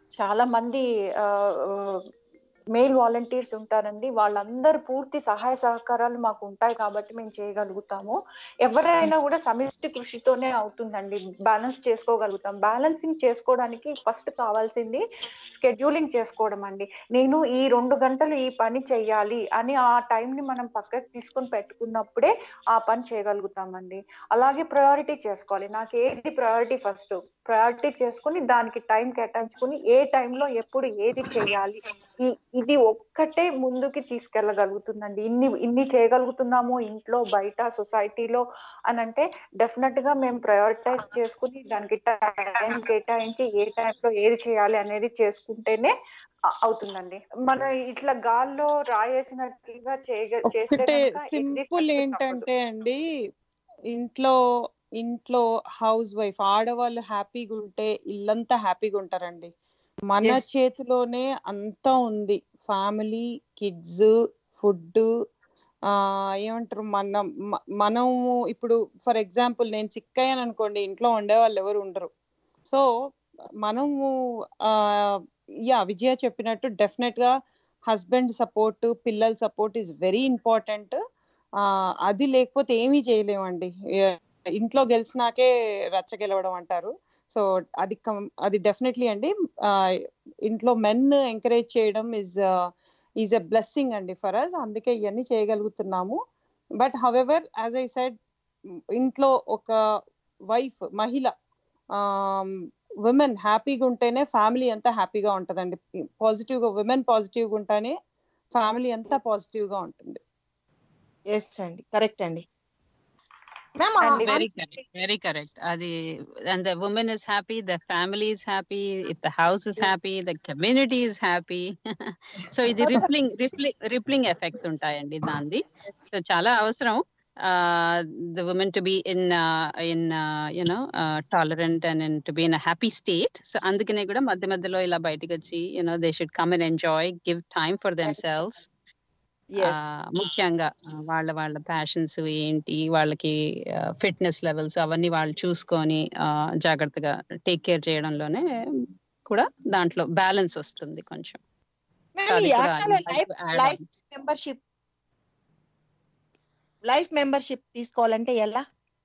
S3: చాలా మంది మెయిల్ వాలంటీర్స్ ఉంటారండి వాళ్ళందరూ పూర్తి సహాయ సహకారాలు మాకు ఉంటాయి కాబట్టి మేము చేయగలుగుతాము ఎవరైనా కూడా సమిష్టి కృషితోనే అవుతుందండి బ్యాలెన్స్ చేసుకోగలుగుతాం బ్యాలెన్సింగ్ చేసుకోవడానికి ఫస్ట్ కావాల్సింది స్కెడ్యూలింగ్ చేసుకోవడం అండి నేను ఈ రెండు గంటలు ఈ పని చెయ్యాలి అని ఆ time ని మనం పక్కకి తీసుకొని పెట్టుకున్నప్పుడే ఆ పని చేయగలుగుతామండి అలాగే ప్రయారిటీ చేసుకోవాలి నాకు ఏది ప్రయారిటీ ఫస్ట్ ప్రయారిటీ చేసుకుని దానికి టైం కేటాయించుకుని ఏ టైంలో ఎప్పుడు ఏది చేయాలి ఈ ఇది ఒక్కటే ముందుకి తీసుకెళ్ళగలుగుతుందండి ఇన్ని ఇన్ని చేయగలుగుతున్నాము ఇంట్లో బయట సొసైటీలో అని అంటే డెఫినెట్ గా మేము ప్రయారిటైజ్ చేసుకుని దానికి టైం కేటాయించి ఏ టైంలో ఏది చేయాలి అనేది చేసుకుంటేనే అ- అవుతుందండి మన ఇట్లా గాల్లో రాయేసినట్టుగా చేయగ చేస్తే
S4: ఒక్కటే
S3: గనుక ఇది
S4: సింపుల్
S3: success అవ్వదు.
S4: ఏంటంటే అండి ఇంట్లో ఇంట్లో హౌస్ వైఫ్ ఆడవాళ్ళు హ్యాపీగా ఉంటే ఇల్లంతా హ్యాపీగా ఉంటారండి మన
S1: Yes.
S4: చేతిలోనే అంతా ఉంది ఫ్యామిలీ కిడ్స్ ఫుడ్ ఆ ఏమంటారు మనం మ- మనము ఇప్పుడు ఫర్ ఎగ్జాంపుల్ నేను చిక్కయ్యాను అనుకోండి ఇంట్లో ఉండే వాళ్ళు ఎవరు ఉండరు సో మనము ఆ యా విజయ చెప్పినట్టు డెఫినెట్ గా హస్బెండ్ సపోర్ట్ పిల్లల సపోర్ట్ ఈజ్ వెరీ ఇంపార్టెంట్ ఆ అది లేకపోతే ఏమీ చేయలేమండి ఏ- ఇంట్లో గెలిచినాకే రచ్చ గెలవడం అంటారు సో అది కం- అది డెఫినెట్లీ అండి ఆ, ఇంట్లో మెన్ ఎంకరేజ్ చేయడం ఇస్ ఈజ్ ఎ బ్లెస్సింగ్ అండి ఫర్ అస్ అందుకే ఇవన్నీ చేయగలుగుతున్నాము but however as I said ఇంట్లో ఒక వైఫ్ మహిళ ఉమెన్ హ్యాపీగా ఉంటేనే ఫ్యామిలీ అంతా హ్యాపీగా ఉంటుందండి పాజిటివ్ గా ఉమెన్ పాజిటివ్ గా ఉంటేనే ఫ్యామిలీ అంతా పాజిటివ్ గా ఉంటుంది
S1: ఎస్ అండి కరెక్ట్ అండి ma'am
S3: And
S2: very correct very correct అది and the women is happy the family is happy if the house is happy the community is happy so ఇది rippling రిప్లింగ్ రిప్లింగ్ effects ఉంటాయండి దాన్ని so చాలా అవసరం the women to be in in you know tolerant and to be in happy state so అందుకనే కూడా మధ్య మధ్యలో ఇలా బయటకు వచ్చి you know they should come and enjoy give time for themselves ఆ, ముఖ్యంగా ఆ, వాళ్ళ వాళ్ళ ప్యాషన్స్ ఏంటి వాళ్ళకి ఫిట్నెస్ లెవెల్స్ అవన్నీ వాళ్ళు చూసుకొని ఆ, జాగ్రత్తగా టేక్ కేర్ చేయడంలోనే కూడా దాంట్లో బ్యాలెన్స్ వస్తుంది కొంచెం So
S1: మ్యామ్
S2: అది
S1: ఈ
S2: కూడా
S1: ఆటలో
S2: I'd like
S1: life
S2: to add
S1: life
S2: on.
S1: Membership life membership తీసుకోవాలంటే ఎలా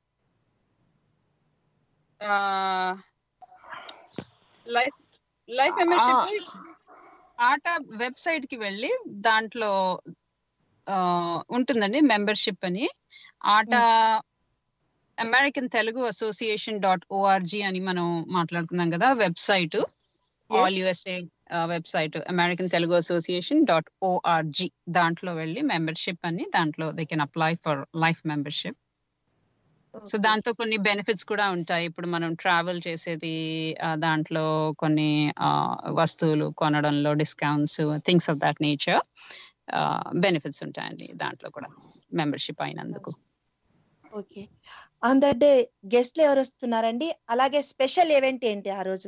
S2: life life membership ATA website కి వెళ్ళి దాంట్లో ఆ, ఉంటుందండి మెంబర్షిప్ అని ATA American Telugu association dot ORG అని మనం మాట్లాడుకున్నాం కదా website all USA website American Telugu association dot ORG దాంట్లో వెళ్ళి మెంబర్షిప్ అని దాంట్లో they can apply for life membership so దాంతో కొన్ని బెనిఫిట్స్ కూడా ఉంటాయి ఇప్పుడు మనం ట్రావెల్ చేసేది ఆ, దాంట్లో కొన్ని ఆ, వస్తువులు కొనడంలో discounts things of that nature benefits ఉంటాయండి దాంట్లో కూడా మెంబర్షిప్ అయినందుకు
S1: ఓకే ఆన్ దట్ డే గెస్ట్లు ఎవరు వస్తున్నారండి అలాగే స్పెషల్ ఈవెంట్ ఏంటి ఆ రోజు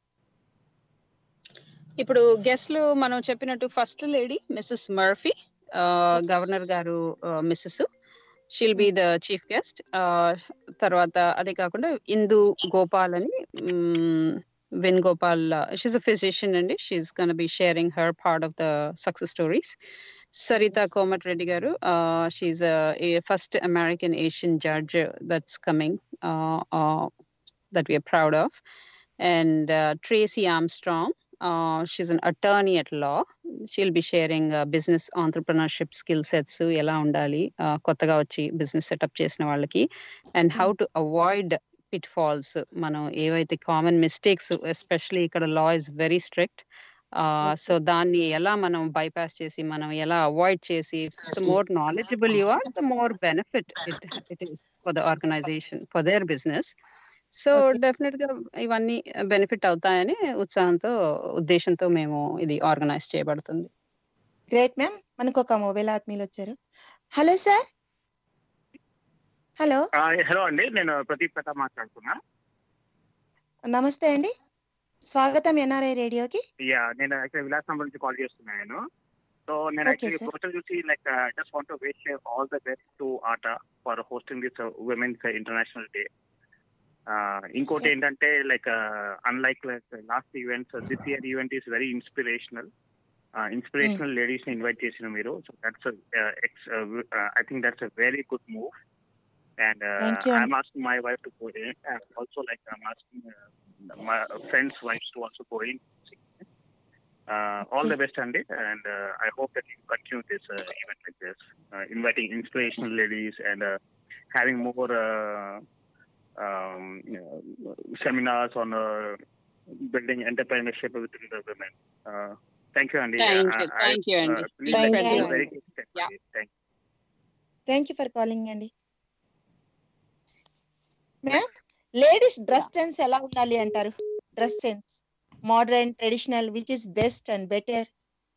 S2: ఇప్పుడు గెస్ట్లు మనం చెప్పినట్టు first lady Mrs Murphy governor గారు Mrs she'll be the chief guest తర్వాత అదే కాకుండా ఇందు గోపాల్ అని Vin Gopal she's a physician అండి she's gonna be sharing her part of the success stories Saritha Komatireddy గారు she's first American Asian judge that's coming that we're proud of and Tracy Armstrong uh, she's an attorney at law. She'll be sharing uh, business entrepreneurship skill sets ఎలా ఉండాలి uh, కొత్తగా వచ్చి business setup చేసిన వాళ్ళకి and how to avoid pitfalls మనం ఏవైతే common mistakes especially ఇక్కడ law is very strict so దాన్ని ఎలా మనం బైపాస్ చేసి మనం ఎలా అవాయిడ్ చేసి the more knowledgeable you are the more benefit it it is for the organization for their business so
S1: Okay.
S2: Definite గా ఇవన్నీ బెనిఫిట్ అవుతాయని ఉత్సాహంతో ఉద్దేశంతో మేము ఇది ఆర్గనైజ్ చేయబడుతుంది
S1: గ్రేట్ మ్యామ్ మనకు ఒక మొబైల్ ఆత్మీయులు వచ్చారు హలో సార్ హలో
S6: హలో అండి నేను ప్రదీప్ కథ మాట్లాడుతున్నా
S1: నమస్తే అండి స్వాగతం ఎన్ఆర్ఐ రేడియోకి
S6: యా నేను యాక్చువల్లీ విలాస్ నంబర్ నుంచి కాల్ చేస్తున్నాను నేను సో నేను
S1: Okay,
S6: యాక్చువల్లీ
S1: sir.
S6: పోస్టర్ చూసి like just want wish all the best to ATA for hosting this women's international day ఇంకోటి ఏంటంటే like unlike last events this year event is very inspirational inspirational ladies ని invite చేసిన మీరు so that's I think that's a very good move and
S1: Thank you.
S6: I'm asking my wife to go in and also like I'm asking my friends wife to also go in all the best అండి and I hope that you continue this event like this inviting inspirational ladies and having more uh, um, you know, seminars on uh, building entrepreneurship within the women. Uh, thank you, Andy.
S2: Thank
S6: Uh,
S2: you,
S6: I-
S2: thank you, Andy.
S6: Uh,
S2: Please
S6: please
S1: spread
S6: thank you.
S1: the
S6: Very
S2: word.
S6: good. Thank
S2: Yeah.
S6: you. Thank you.
S1: Thank you for calling అండి ma'am ladies dress sense ఎలా ఉండాలి అంటారు dress sense modern traditional which is best and better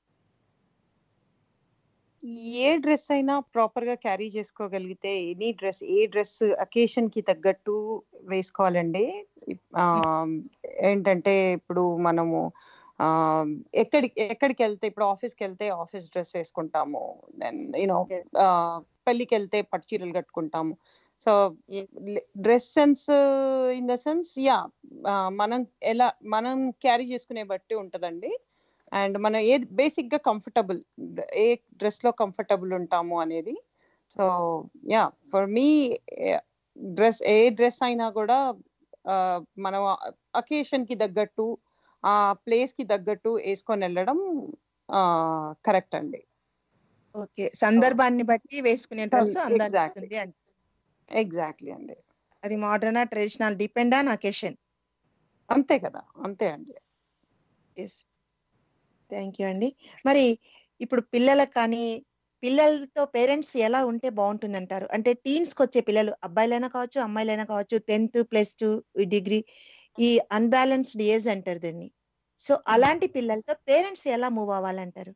S4: ఏ dress అయినా proper గా carry చేసుకోగలిగితే any dress ఏ dress occasion కి తగ్గట్టు వేసుకోవాలండి ఆ, ఏంటంటే ఇప్పుడు మనము ఆ ఎక్కడికి ఎక్కడికి వెళ్తే ఇప్పుడు ఆఫీస్కి వెళ్తే ఆఫీస్ డ్రెస్ వేసుకుంటాము దెన్ యూనో
S1: Yes.
S4: పెళ్లికి వెళ్తే పట్టు చీరలు కట్టుకుంటాము so
S1: Yes.
S4: Dress sense in the sense yeah మనం ఎలా మనం క్యారీ చేసుకునే బట్టి ఉంటదండి అండ్ మనం ఏ బేసిక్ గా కంఫర్టబుల్ ఏ డ్రెస్ లో కంఫర్టబుల్ ఉంటాము అనేది so yeah for me dress ఏ డ్రెస్ అయినా కూడా ఆ, మనం అకేషన్ కి తగ్గట్టు ఆ ప్లేస్ కి తగ్గట్టు వేసుకొని వెళ్ళడం కరెక్ట్ అండి
S1: ఓకే సందర్భాన్ని బట్టి వేసుకునే డ్రెస్
S4: Exactly.
S1: అందాన్ని అంటే
S4: ఎగ్జాక్ట్లీ అండి
S1: అది modern traditional depend on occasion
S4: అంతే కదా అంతే అండి
S1: ఎస్ థ్యాంక్ యూ అండి మరి ఇప్పుడు పిల్లలకు కానీ పిల్లలతో పేరెంట్స్ ఎలా ఉంటే బాగుంటుంది అంటారు అంటే టీన్స్ కి వచ్చే పిల్లలు అబ్బాయిలైనా కావచ్చు అమ్మాయిలైనా కావచ్చు టెన్త్ ప్లస్ టూ డిగ్రీ ఈ అన్బ్యాలెన్స్డ్ ఏజ్ అంటారు దీన్ని సో అలాంటి పిల్లలతో పేరెంట్స్ ఎలా మూవ్ అవ్వాలంటారు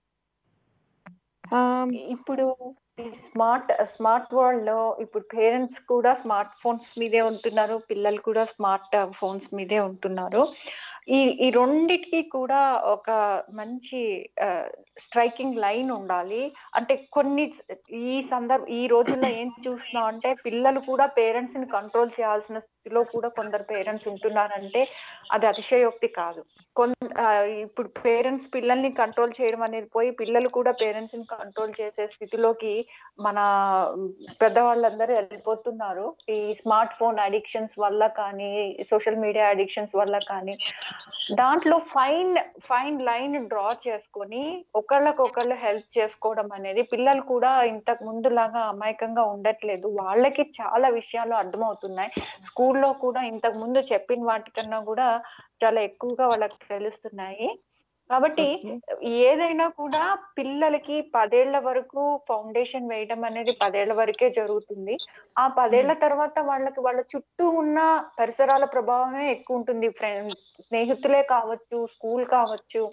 S3: ఇప్పుడు స్మార్ట్ స్మార్ట్ వరల్డ్ లో ఇప్పుడు పేరెంట్స్ కూడా స్మార్ట్ ఫోన్స్ మీదే ఉంటున్నారు పిల్లలు కూడా స్మార్ట్ ఫోన్స్ మీదే ఉంటున్నారు ఈ ఈ రెండిటికి కూడా ఒక మంచి స్ట్రైకింగ్ లైన్ ఉండాలి అంటే కొన్ని ఈ సందర్భ ఈ రోజుల్లో ఏం చూస్తున్నాం అంటే పిల్లలు కూడా పేరెంట్స్ ని కంట్రోల్ చేయాల్సిన స్థితిలో కూడా కొందరు పేరెంట్స్ ఉంటున్నారంటే అది అతిశయోక్తి కాదు కొన్ ఆ, ఇప్పుడు పేరెంట్స్ పిల్లల్ని కంట్రోల్ చేయడం అనేది పోయి పిల్లలు కూడా పేరెంట్స్ ని కంట్రోల్ చేసే స్థితిలోకి మన పెద్దవాళ్ళందరూ వెళ్ళిపోతున్నారు ఈ స్మార్ట్ ఫోన్ అడిక్షన్స్ వల్ల కానీ సోషల్ మీడియా అడిక్షన్స్ వల్ల కానీ దాంట్లో ఫైన్ ఫైన్ లైన్ డ్రా చేసుకొని ఒకళ్ళకొకళ్ళు హెల్ప్ చేసుకోవడం అనేది పిల్లలు కూడా ఇంతకు ముందులాగా అమాయకంగా ఉండట్లేదు వాళ్ళకి చాలా విషయాలు అర్థమవుతున్నాయి స్కూల్లో కూడా ఇంతకు ముందు చెప్పిన వాటికన్నా కూడా చాలా ఎక్కువగా వాళ్ళకి తెలుస్తున్నాయి కాబట్టి ఏదైనా కూడా పిల్లలకి పదేళ్ల వరకు ఫౌండేషన్ వేయడం అనేది పదేళ్ల వరకే జరుగుతుంది ఆ పదేళ్ల తర్వాత వాళ్ళకి వాళ్ళ చుట్టూ ఉన్న పరిసరాల ప్రభావమే ఎక్కువ ఉంటుంది ఫ్రెండ్స్ స్నేహితులే కావచ్చు స్కూల్ కావచ్చు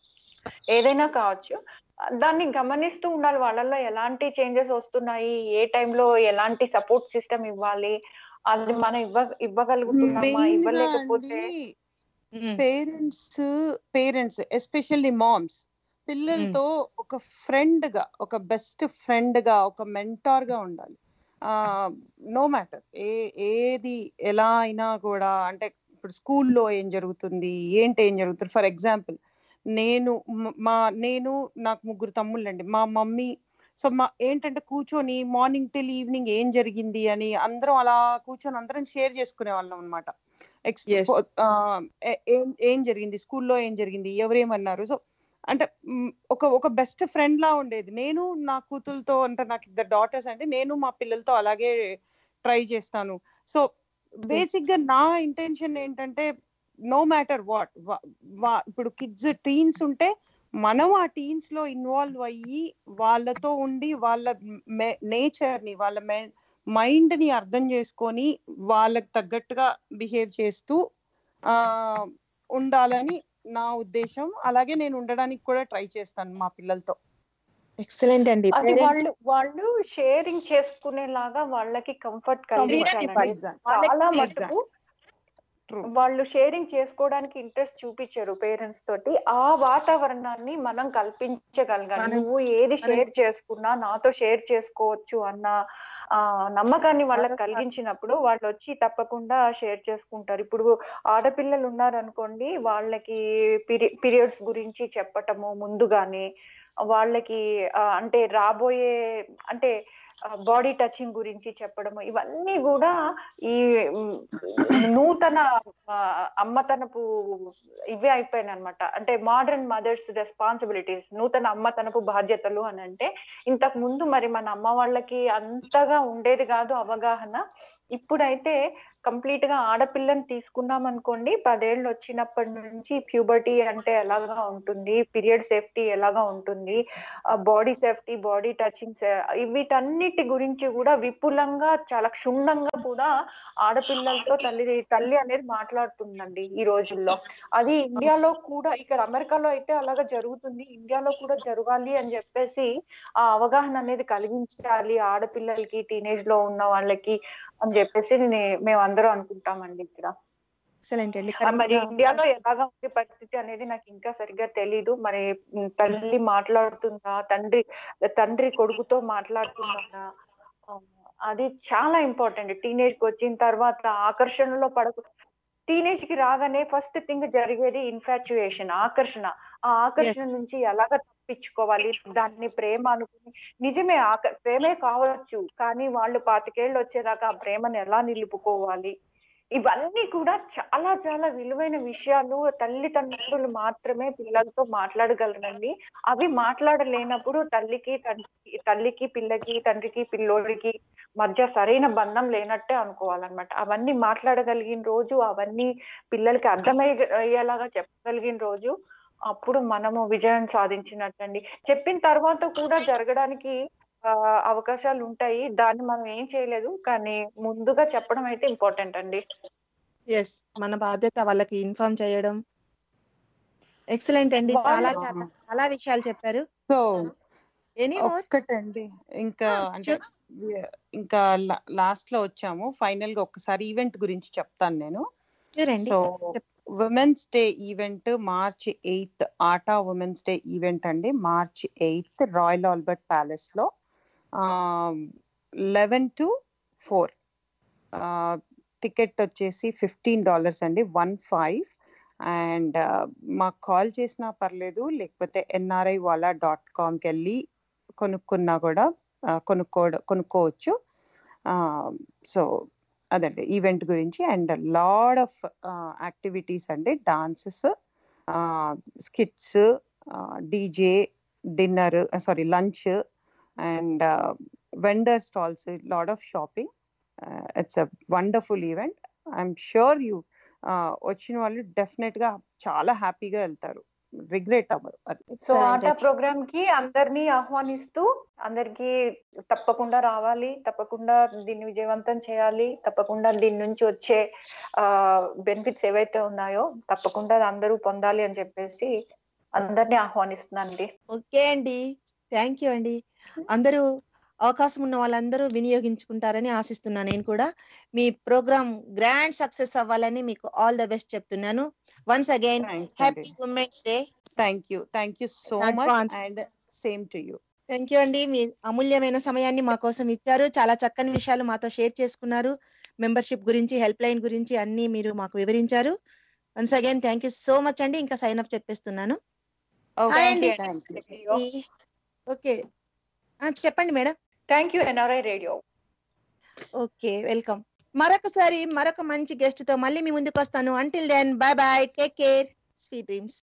S3: ఏదైనా కావచ్చు దాన్ని గమనిస్తూ ఉండాలి వాళ్ళలో ఎలాంటి చేంజెస్ వస్తున్నాయి ఏ టైంలో ఎలాంటి సపోర్ట్ సిస్టమ్ ఇవ్వాలి అది మనం ఇవ్వ ఇవ్వగలుగుతున్నామా
S4: మెయిన్ గా
S3: ఇవ్వలేకపోతే
S4: అండి పేరెంట్స్ పేరెంట్స్ ఎస్పెషల్లీ మామ్స్ పిల్లలతో ఒక ఫ్రెండ్ గా ఒక బెస్ట్ ఫ్రెండ్ గా ఒక మెంటార్ గా ఉండాలి ఆ నో మ్యాటర్ ఏ ఏది ఎలా అయినా కూడా అంటే ఇప్పుడు స్కూల్లో ఏం జరుగుతుంది ఏంటి ఏం జరుగుతుంది ఫర్ ఎగ్జాంపుల్ నేను మ- మా నేను నాకు ముగ్గురు తమ్ముళ్ళండి మా మమ్మీ సో మా ఏంటంటే కూర్చొని మార్నింగ్ టిల్ ఈవినింగ్ ఏం జరిగింది అని అందరం అలా కూర్చొని అందరం షేర్ చేసుకునే వాళ్ళం అనమాట
S1: Yes.
S4: ఏం ఏం జరిగింది స్కూల్లో ఏం జరిగింది ఎవరేమన్నారు సో అంటే మ్, ఒక ఒక బెస్ట్ ఫ్రెండ్ లా ఉండేది నేను నా కూతురుతో అంటే నాకు ఇద్దరు డాటర్స్ అంటే నేను మా పిల్లలతో అలాగే ట్రై చేస్తాను సో బేసిక్ గా నా ఇంటెన్షన్ ఏంటంటే నో మ్యాటర్ వాట్ ఇప్పుడు కిడ్స్ టీన్స్ ఉంటే మనం ఆ టీన్స్ లో ఇన్వాల్వ్ అయ్యి వాళ్ళతో ఉండి వాళ్ళ నేచర్ ని వాళ్ళ మైండ్ ని అర్థం చేసుకొని వాళ్ళకి తగ్గట్టుగా బిహేవ్ చేస్తూ ఆ ఉండాలని నా ఉద్దేశం అలాగే నేను ఉండడానికి కూడా ట్రై చేస్తాను మా పిల్లలతో
S1: ఎక్సలెంట్ అండి
S3: అది
S1: Parent-
S3: వాళ్ళు వాళ్ళు షేరింగ్ చేసుకునేలాగా వాళ్ళకి కంఫర్ట్
S1: Freedom
S3: కలిగించాలండి
S1: ఇవ్వాలి.
S3: చాలా
S1: వాళ్ళకి
S3: మటుకు
S4: True.
S3: వాళ్ళు షేరింగ్ చేసుకోవడానికి ఇంట్రెస్ట్ చూపించారు పేరెంట్స్ తోటి ఆ వాతావరణాన్ని మనం కల్పించగలగాలి
S1: మనం-
S3: నువ్వు ఏది
S1: మనం-
S3: షేర్ చేసుకున్నా నాతో షేర్ చేసుకోవచ్చు అన్న ఆ నమ్మకాన్ని వాళ్ళకి
S1: చాలా
S3: కలిగించినప్పుడు వాళ్ళు వచ్చి తప్పకుండా షేర్ చేసుకుంటారు ఇప్పుడు ఆడపిల్లలు ఉన్నారనుకోండి వాళ్ళకి పీరియడ్స్ గురించి చెప్పటము ముందుగానే వాళ్ళకి ఆ, అంటే రాబోయే అంటే బాడీ టచింగ్ గురించి చెప్పడము ఇవన్నీ కూడా ఈ మ్, నూతన ఆ, అమ్మతనపు ఇవే అయిపోయినాయి అనమాట అంటే మోడర్న్ మదర్స్ రెస్పాన్సిబిలిటీస్ నూతన అమ్మతనపు బాధ్యతలు అని అంటే ఇంతకు ముందు మరి మన అమ్మ వాళ్ళకి అంతగా ఉండేది కాదు అవగాహన ఇప్పుడైతే కంప్లీట్ గా ఆడపిల్లని తీసుకున్నాం అనుకోండి పదేళ్ళు వచ్చినప్పటి నుంచి ప్యూబర్టీ అంటే ఎలాగా ఉంటుంది పీరియడ్ సేఫ్టీ ఎలాగా ఉంటుంది బాడీ సేఫ్టీ బాడీ టచింగ్ వీటన్నిటి గురించి కూడా విపులంగా చాలా క్షుణ్ణంగా కూడా ఆడపిల్లలతో తల్లి తల్లి అనేది మాట్లాడుతుందండి ఈ రోజుల్లో అది ఇండియాలో కూడా ఇక్కడ అమెరికాలో అయితే అలాగా జరుగుతుంది ఇండియాలో కూడా జరగాలి అని చెప్పేసి ఆ అవగాహన అనేది కలిగించాలి ఆడపిల్లలకి టీనేజ్ లో ఉన్న వాళ్ళకి అని చెప్పేసి నే- మేము అందరం అనుకుంటామండి ఇక్కడ
S1: ఎక్సలెంట్ అండి
S3: ఆ, మరి ఇండియాలో ఎలాగా ఉంది పరిస్థితి అనేది నాకు ఇంకా సరిగ్గా తెలీదు మరి ఉమ్, తల్లి మాట్లాడుతుందా తండ్రి తండ్రి కొడుకుతో మాట్లాడుతుందా ఆ, అది చాలా ఇంపార్టెంట్ టీనేజ్ కి వచ్చిన తర్వాత ఆకర్షణలో పడకు టీనేజ్ కి రాగానే ఫస్ట్ థింగ్ జరిగేది ఇన్ఫాచ్యుయేషన్ ఆకర్షణ ఆ ఆకర్షణ నుంచి ఎలాగ తప్పించుకోవాలి దాన్ని ప్రేమ అనుకుని నిజమే ఆక ప్రేమే కావచ్చు కానీ వాళ్ళు పాతికేళ్ళు వచ్చేదాకా ఆ ప్రేమను ఎలా నిలుపుకోవాలి ఇవన్నీ కూడా చాలా చాలా విలువైన విషయాలు తల్లిదండ్రులు మాత్రమే పిల్లలతో మాట్లాడగలరండి అవి మాట్లాడలేనప్పుడు తల్లికి తండ్రికి తల్లికి పిల్లకి తండ్రికి పిల్లోడికి మధ్య సరైన బంధం లేనట్టే అనుకోవాలన్నమాట అవన్నీ మాట్లాడగలిగిన రోజు అవన్నీ పిల్లలకి అర్థమయ్యే అయ్యేలాగా చెప్పగలిగిన రోజు అప్పుడు మనము విజయం సాధించినట్టండి చెప్పిన తర్వాత కూడా జరగడానికి ఆ, అవకాశాలు ఉంటాయి దాన్ని మనం ఏం చేయలేదు కానీ ముందుగా చెప్పడం అయితే ఇంపార్టెంట్ అండి
S1: ఎస్ మన బాధ్యత వాళ్ళకి ఇన్ఫార్మ్ చేయడం ఎక్సలెంట్ అండి చాలా
S3: వాళ్ళు-
S1: చాలా చాలా విషయాలు చెప్పారు
S4: సో
S1: ఎనీ మోర్
S4: ఒక్కటండి ఇంకా
S1: Ah,
S4: అంటే ఇంకా లాస్ట్ లో వచ్చాము ఫైనల్ గా ఒక్కసారి ఈవెంట్ గురించి చెప్తాను నేను
S1: చూడండి
S4: so women's day event March eighth ATA women's day event అండి March eighth Royal Albert Palace లో లెవెన్ టు ఫోర్ టికెట్ వచ్చేసి ఫిఫ్టీన్ డాలర్స్ అండి వన్ ఫైవ్ అండ్ మాకు కాల్ చేసినా పర్లేదు లేకపోతే ఎన్ఆర్ఐ వాలా డాట్ కామ్కి వెళ్ళి కొనుక్కున్నా కూడా ఆ, కొనుక్కో కొనుక్కోవచ్చు సో అదండి ఈవెంట్ గురించి అండ్ లాడ్ ఆఫ్ యాక్టివిటీస్ అండి dances skits DJ dinner sorry lunch and vendor stalls lot of shopping it's a wonderful event I'm sure you వచ్చిన వాళ్ళు డెఫినెట్ గా చాలా హ్యాపీగా వెళ్తారు రిగ్రెట్ అవ్వరు అది
S3: సో
S1: Excellent
S3: ఆటా
S1: అండి.
S3: ప్రోగ్రామ్ కి అందరినీ ఆహ్వానిస్తూ అందరికి తప్పకుండా రావాలి తప్పకుండా దీన్ని విజయవంతం చేయాలి తప్పకుండా దీని నుంచి వచ్చే ఆ బెనిఫిట్స్ ఏవైతే ఉన్నాయో తప్పకుండా అందరూ పొందాలి అని చెప్పేసి అందరినీ ఆహ్వానిస్తున్నానండి
S1: ఓకే అండి థ్యాంక్ యూ అండి అందరూ అవకాశం ఉన్న వాళ్ళందరూ వినియోగించుకుంటారని ఆశిస్తున్నాను నేను కూడా మీ ప్రోగ్రామ్ గ్రాండ్ సక్సెస్ అవ్వాలని మీకు ఆల్ ద బెస్ట్ చెప్తున్నాను once again happy women's day
S4: thank you thank you so much
S1: Advance.
S4: And same to you
S1: thank you అండి మీ అమూల్యమైన సమయాన్ని మా కోసం ఇచ్చారు చాలా చక్కని విషయాలు మాతో షేర్ చేసుకున్నారు మెంబర్షిప్ గురించి హెల్ప్ లైన్ గురించి అన్ని మీరు మాకు వివరించారు once again thank you so much అండి ఇంకా సైన్ అప్ చెప్పేస్తున్నాను
S4: ఓకే
S1: అండి. ఓకే చెప్పండి madam
S3: thank you NRI radio
S1: okay welcome మరొకసారి మరొక మంచి గెస్ట్ తో మళ్ళీ మీ ముందుకు వస్తాను until then bye bye take care sweet dreams